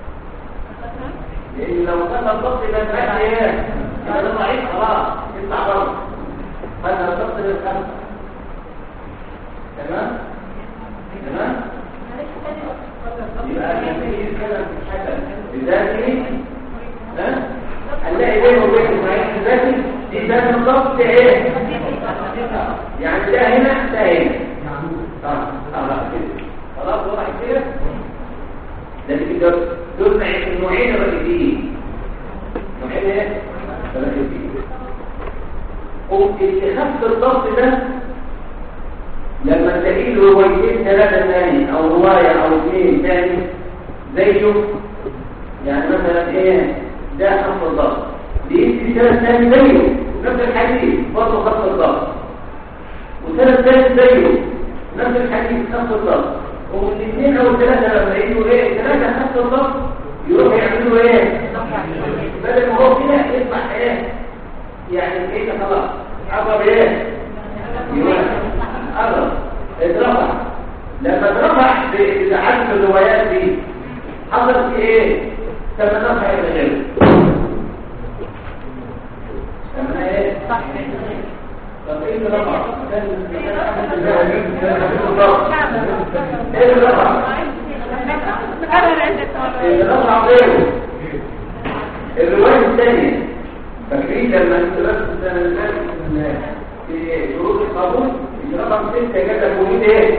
Speaker 1: لان لو كان الضغط يبقى بقى ايه يبقى ده ضعيف خلاص يطلع بره هذا الضغط للخمسة تمام تمام يبقى كمية كده في حاجة لذاته ها هنلاقي بينه وبين المعين الذاتي دي ده الضغط ايه يعني ده هنا ده هنا اه اه كده خلاص وضع كده ده اللي كده دول النوعين الرئيسيين نوعين ايه الرئيسيين واللي خف الضغط ده لما تلاقي له روايتين ثلاثة ثاني او رواية او اثنين ثاني زيه يعني مثلا ايه ده خف الضغط دي ثلاث ثاني زيه نفس الحديث برضه خف الضغط وثلاث ثاني زيه نفس الحديث خف الضغط والاثنين او الثلاثة لما يجوا ايه ثلاثة خف الضغط يروحوا يعملوا ايه بدل ما هو كده يصبح ايه يعني ايه خلاص عبر ايه قرب اترفع لما اترفع بعدد الروايات دي حصل في ايه تم رفع الغير تم ايه طب ايه اللي رفع ايه اللي رفع اللي رفع غيره الرواية الثانية فاكرين لما انت بس السنة اللي فاتت في شروط القبول رقم ستة كده تقول ايه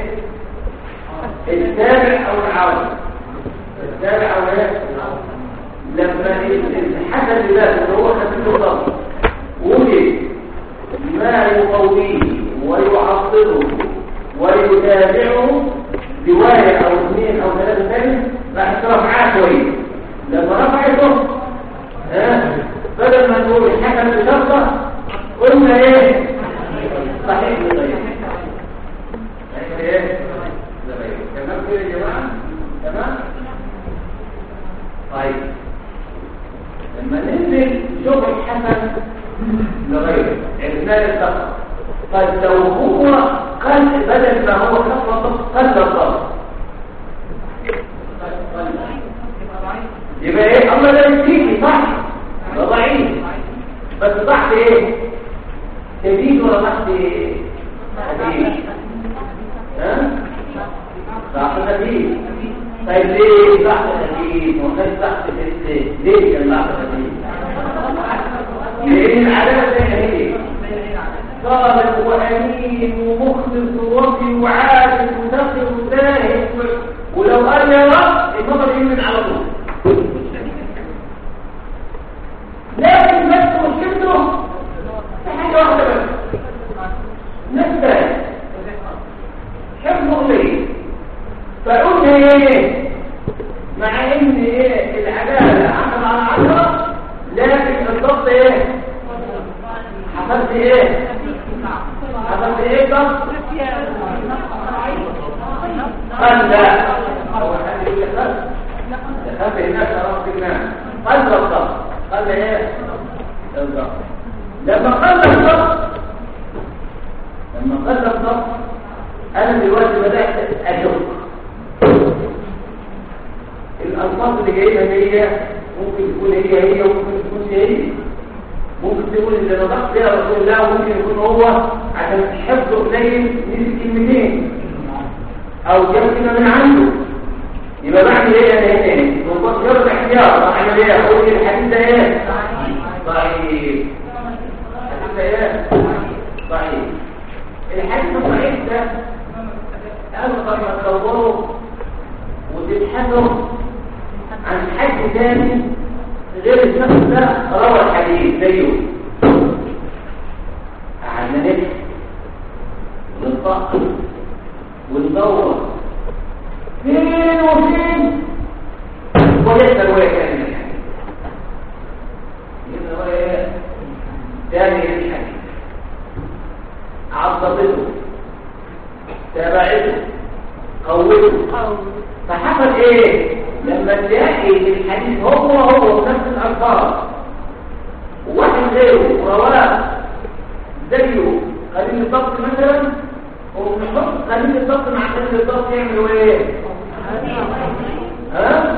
Speaker 1: التابع او العاون التابع او ايه لما الحسن لله اللي هو خفيف الضغط وجد ما يقويه ويعصره ويتابعه رواية او اثنين او ثلاثة ثانية راح ترفعها كويس لما رفعته ها بدل ما نقول الحكم بشرطة قلنا ايه صحيح لغيره ايه تمام كده يا جماعه تمام طيب لما ننزل شوف الحسن لغيره عرفنا الضغط طيب لو هو قل بدل ما هو خف الضغط قل الضغط يبقى ايه الله ده يديكي صح ده ضعيف بس ضعف ايه شديد ولا ضعف خفيف ها ضعف خفيف طيب ليه ضعف خفيف وكان ضعف خفيف ليه كان ضعف خفيف لان العداله زي ما هي صالح وامين ومخلص ووفي وعادل ومتقي وزاهد ولو قال يا رب النظر يمن على طول لكن بس مشكلته في حاجه واحده بس نفسه حفظه ليه فقلنا ايه مع ان ايه العداله عمل على عشره لكن الضغط ايه حفظت ايه حفظت ايه الضغط قال لا هو حد يقول لك خف الناس رب الناس قال الضغط قال ايه الضغط لما قل الضغط لما قل الضغط انا دلوقتي بدات اشك الالفاظ اللي جايبها هي ممكن تكون هي هي وممكن تكون هي ممكن تقول اللي نطق فيها رسول الله وممكن يكون هو عشان حفظه قليل نسي كلمتين او جاب كلمه من عنده يبقى بعمل ايه انا هنا ايه مجرد احتياط بعمل ايه اقول الحديث ده ايه ضعيف الحديث ده ايه ضعيف الحديث الضعيف ده أفضل ما تدوروا وتبحثوا عن حد ثاني غير الشخص ده روى الحديث زيه قعدنا نبحث ونطقم وندور فين وفين ولسه هو كامل يبقى هو ايه تاني الحديث عضبته تابعته قوته فحصل ايه لما تلاقي الحديث هو هو بنفس الالفاظ وواحد غيره رواه زيه قليل الضبط مثلا وبنحط قليل الضبط مع قليل الضبط يعملوا ايه ها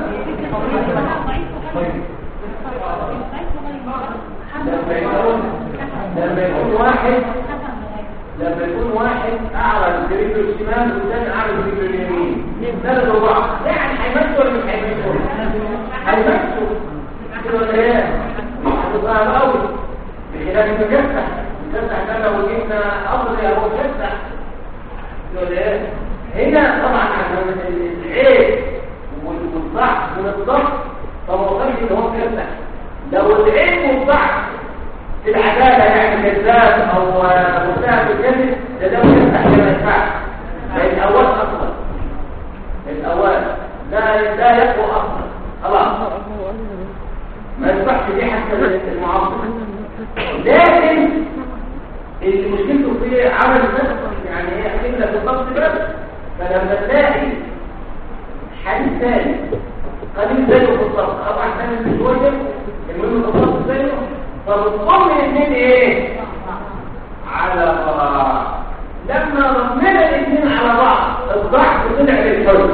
Speaker 1: لما يكون لما يكون واحد لما يكون واحد اعرض برجله الشمال والثاني اعرض برجله اليمين نزلوا بعض يعني هيمشوا ولا مش هيمشوا هيمشوا كده ولا ايه هتبقى قوي بخلاف المجسح المجسح ده لو جبنا اصل هو مجسح كده ولا ايه هنا طبعا عشان العيب والضعف من الضغط فما وصلش ان هو مجسح لو العيب والضعف في العدالة يعني كذاب او مساعد الكذب ده ده مجسح كما ينفعش لان الاول اصلا الاول لا لا يقوى اصلا خلاص ما يصبحش دي حتى المعاصر لكن اللي مشكلته في عمل النفس يعني هي قلة في الضبط بس فلما تلاقي حديث ثاني قليل زيه في الضبط او احسن من شويه المهم في الضبط زيه فبتضم الاثنين ايه على بعض لما ضمنا الاثنين على بعض الضعف طلع للحر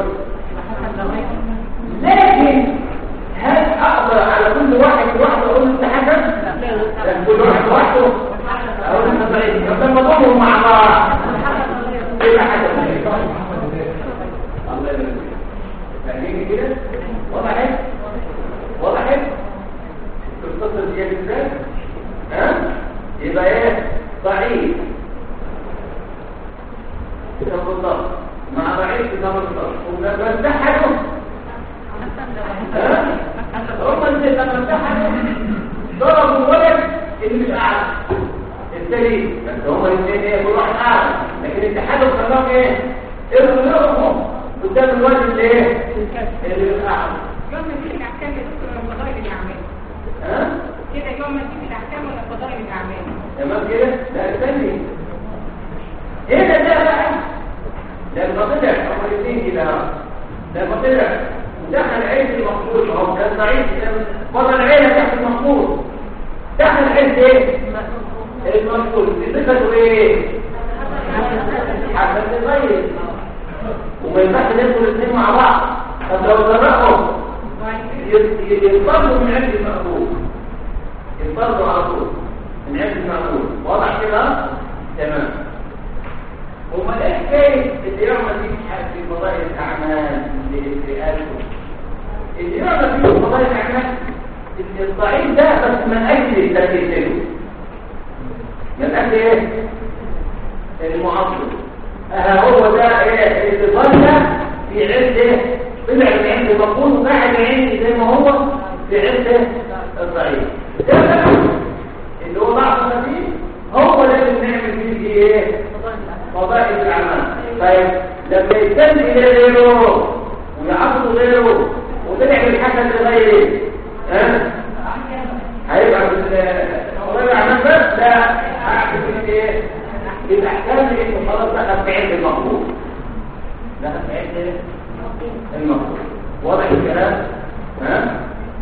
Speaker 1: لكن هل اقدر على كل واحد واحد اقول له تحدث لا كل واحد لوحده اقول له ضعيف طب لما ضمهم مع بعض يبقى حدث الله يبارك فاهمين كده وضحت وضحت القصه دي ازاي ها يبقى ايه ضعيف كده بالضبط مع ضعيف كده بالضبط ولما اتحدوا هم اللي لما امتحنوا ضربوا الولد اللي مش قاعد السليم بس هم الاثنين ايه كل واحد قاعد لكن اتحادهم خلاهم ايه ارموا قدام الولد اللي ايه اللي مش قاعد
Speaker 6: يوم ما تيجي الاحكام يا دكتور ولا فضائل الاعمال
Speaker 1: ها
Speaker 6: كده يوم ما تيجي الاحكام ولا فضائل الاعمال
Speaker 1: تمام كده لا استني هنا ده بقى لما طلع هم الاثنين كده لما طلع دخل عين المقبول هو كان ضعيف بره العيله تحت المقبول دخل عين ايه المقبول صفته ايه حسن غير وما ينفعش ندخل الاثنين مع بعض طب لو جربهم يضطروا من عند المقبول يضطروا على طول من عند المقبول واضح كده تمام وما ايه حكايه اللي يعمل دي في فضائل الاعمال في قلبه اللي يعمل فيه فضائل الاعمال الضعيف ده بس من اجل التكتير من اجل ايه المعاصر اه هو ده ايه اللي ظل في عز ايه طلع من عند المقبول وقاعد عندي زي ما هو في عز الضعيف ده بقى اللي هو ضعف خفيف هو ده اللي بنعمل فيه ايه فضائل الاعمال طيب لما يستند الى غيره ويعرض غيره وطلع بالحسن لغيره ها هيبقى فضائل الاعمال بس لا هعمل فيه ايه بالاحكام لانه خلاص دخل في عند المقبول دخل في عند المقبول واضح الكلام ها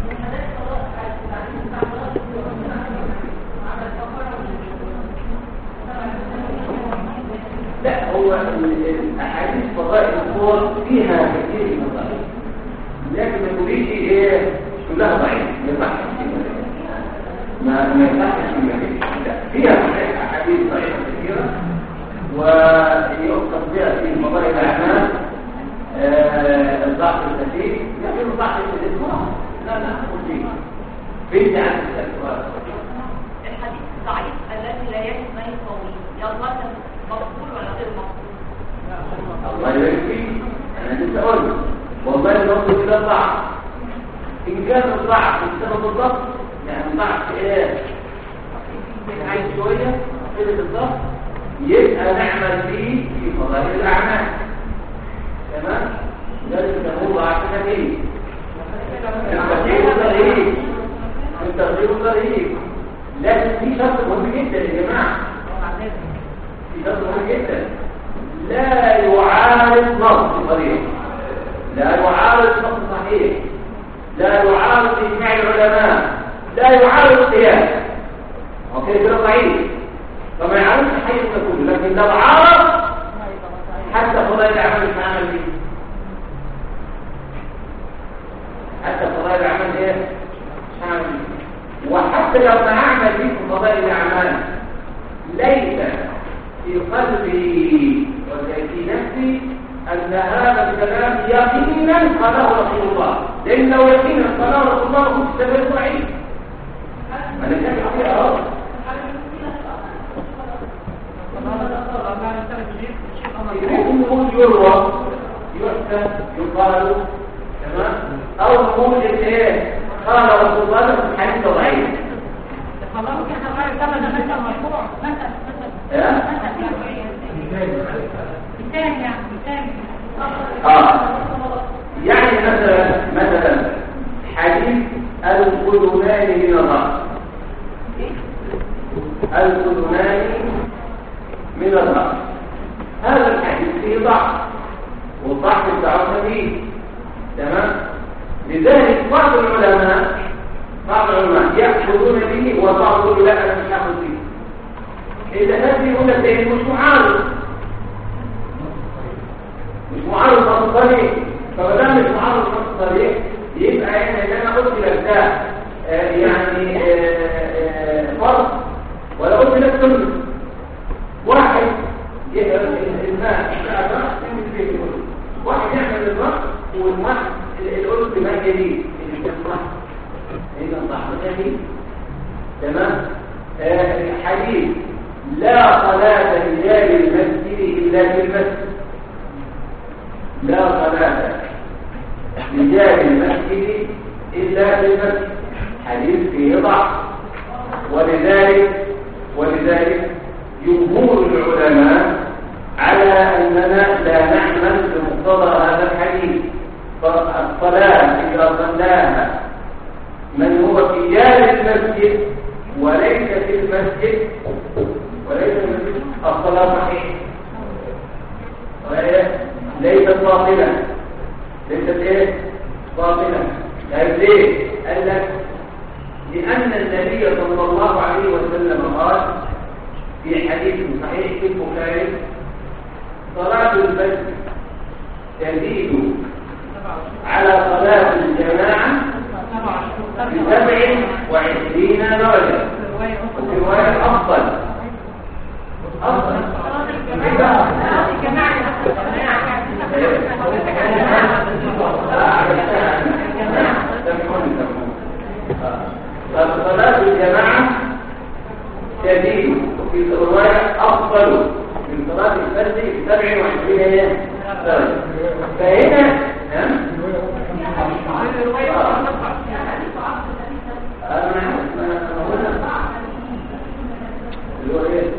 Speaker 1: لا هو الاحاديث فضائل الصور فيها كثير من الضعيف لكن ما تقوليش ايه كلها ضعيف ما ينفعش ما ما ينفعش لا فيها احاديث ضعيفه كثيره ويؤخذ بها في فضائل الاعمال آه الضعف الكثير لكن الضعف الكثير لا لا نقول فيه بنت عن السؤال
Speaker 3: الحديث الضعيف الذي لا يجب ما يقوي يظل مقبول ولا غير مقبول
Speaker 1: الله يبارك فيك انا لسه اقول والله الوقت ده ضعف ان كان الضعف بسبب الضغط يعني ضعف ايه عايز شويه قله الضغط يبقى نعمل فيه في فضائل الاعمال تمام ده يعارض نص صريح لا يعارض نص صحيح لا يعارض اجماع العلماء لا يعارض القياس اوكي كده ضعيف فما يعرفش حيث كله لكن لو عارض حتى فضائل العمل مش عمل بيه حتى فضائل العمل ايه مش عمل بيه وحتى لو ما اعمل بيه في فضائل الاعمال ليس في قلبي وفي نفسي ان هذا الكلام يقينا قاله رسول الله لان لو يقينا قاله رسول الله كنت سبب ضعيف ما نتابع فيها اهو يمكن نقول يروى يحسن يقال تمام او نقول ايه قال رسول الله في حديث ضعيف اه يعني مثلا مثلا حديث القلمان من الرأس القلمان من الرأس هذا الحديث فيه ضعف والضعف بتاعه شديد تمام لذلك بعض العلماء بعض العلماء يأخذون به وبعض يقول لا انا مش هاخذ به اذا هذه يقول لك إيه؟ مش معارض مش معارض نص صريح فما دام مش معارض نص صريح يبقى يعني اللي انا قلت لك ده آه، يعني آه، آه، فرض ولا قلت لك سنه واحد يقدر الماء واحد يعمل الرأس والماء القلب ما جديد اللي كان صح إذا صح جديد تمام آه، حديث لا صلاة رجال المسجد إلا في المسجد لا صلاة رجال المسجد إلا في المسجد حديث فيه ضعف ولذلك ولذلك جمهور العلماء على أننا لا نعمل بمقتضى هذا الحديث فالصلاة إذا صلاها من هو في جانب المسجد وليس في المسجد وليس في المسجد الصلاة صحيحة وهي ليست باطلة ليست ايه باطلة طيب ليه قال لك لأن النبي صلى الله عليه وسلم قال في حديث صحيح في البخاري صلاة الفجر تزيد على صلاة الجماعة بسبع وعشرين درجة وفي رواية أفضل أفضل فصلاة الجماعة تزيد وفي رواية أفضل من صلاة الفجر ب 27 درجة فهنا ها؟ أنا أنا هنا اللي هو إيه؟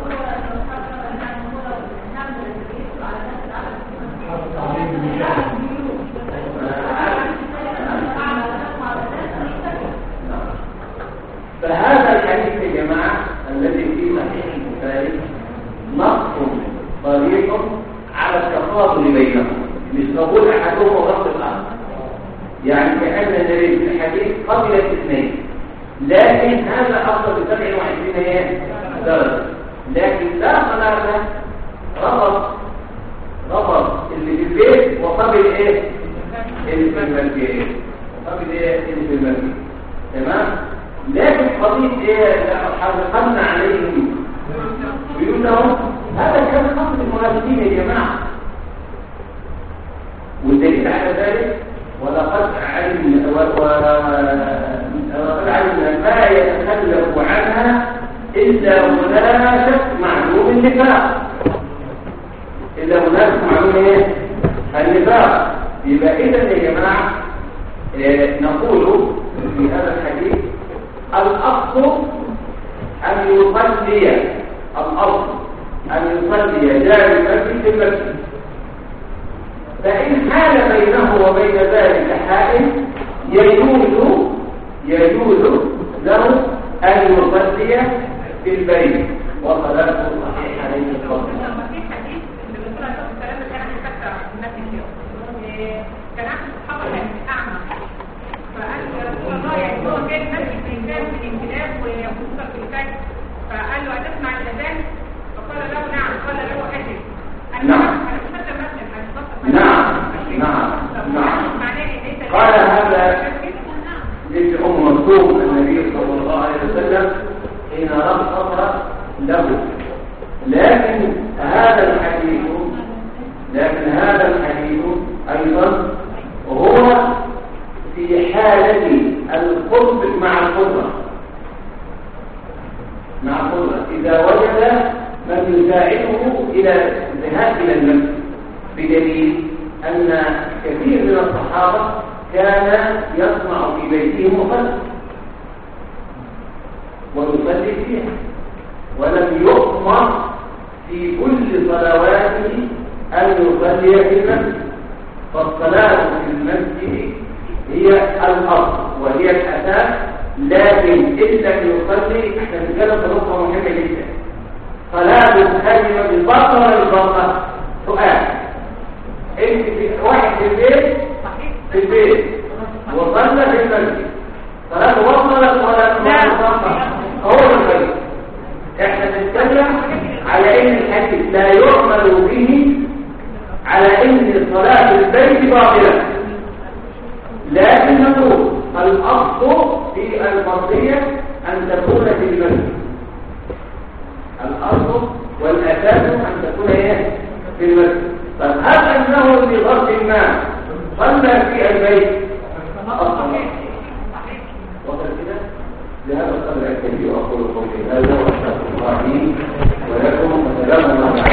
Speaker 1: فهذا الحديث يا جماعة الذي في صحيح البخاري نص صريح على التفاضل بينهم مش قبول احدهم وغض الاخر يعني كأن النبي في الحديث قبل الاثنين لكن هذا افضل ب 27 درجة لكن لا صلاة رفض رفض اللي في البيت وقبل ايه اللي في المسجد وقبل ايه اللي في المسجد تمام لكن قضية ايه لا حرقنا عليهم بيوتهم هذا كان خط المنافقين يا جماعة والدليل على ذلك ولقد علمنا ولقد علمنا ما يتخلف عنها إلا منافق معلوم النفاق إلا منافق معلوم ايه؟ النفاق يبقى إذا يا جماعة إيه نقول في هذا الحديث الأصل أن يصلي الأصل أن يصلي جاري المسجد في المسجد فإن حال بينه وبين ذلك حائل يجوز يجوز له أن يصلي في البيت وصلاته صحيحة عليه الصلاة
Speaker 6: لما في حديث اللي بيقول عليه السلام اللي احنا حتى الناس كده إيه، كان احد الصحابه كان اعمى فقال يا رسول الله يعني هو كان ماشي في كان من انقلاب وخصوصا في الفجر فقال له أتسمع الأذان؟ فقال له نعم قال له أجل قال له
Speaker 1: نعم.
Speaker 6: أنا مش فاكر مثلا هنتفق
Speaker 1: نعم نعم نعم
Speaker 6: معناه إن أنت
Speaker 1: قال هذا لابن ام مكتوم النبي صلى الله عليه وسلم حين رخص له لكن هذا الحديث لكن هذا الحديث ايضا هو في حالة القرب مع القدرة مع القدرة إذا وجد من يساعده إلى الذهاب إلى المسجد بدليل أن كثير من الصحابة كان يصنع في بيته مصلى ويصلي فيها ولم يؤمر في كل صلواته أن يصلي في المسجد فالصلاة في المسجد هي الأصل وهي الأساس لكن إن لم يصلي عشان كده نقطة مهمة جدا صلاة الكلمة بالبطن ولا بالبطن؟ سؤال انت في واحد في البيت في البيت وصلنا في المسجد صلاة وصلت ولا ولا هو الخير احنا بنتكلم على ان الحديث لا يعمل به على ان صلاة البيت باطلة لكن نقول الاصل في المرضية ان تكون في المسجد الاصل والاساس ان تكون ايه في المسجد طب هل انه بغرض ما صلى في البيت وصل كده لهذا القدر الكبير واقول قولي هذا واستغفر الله لي ولكم وسلام الله عليكم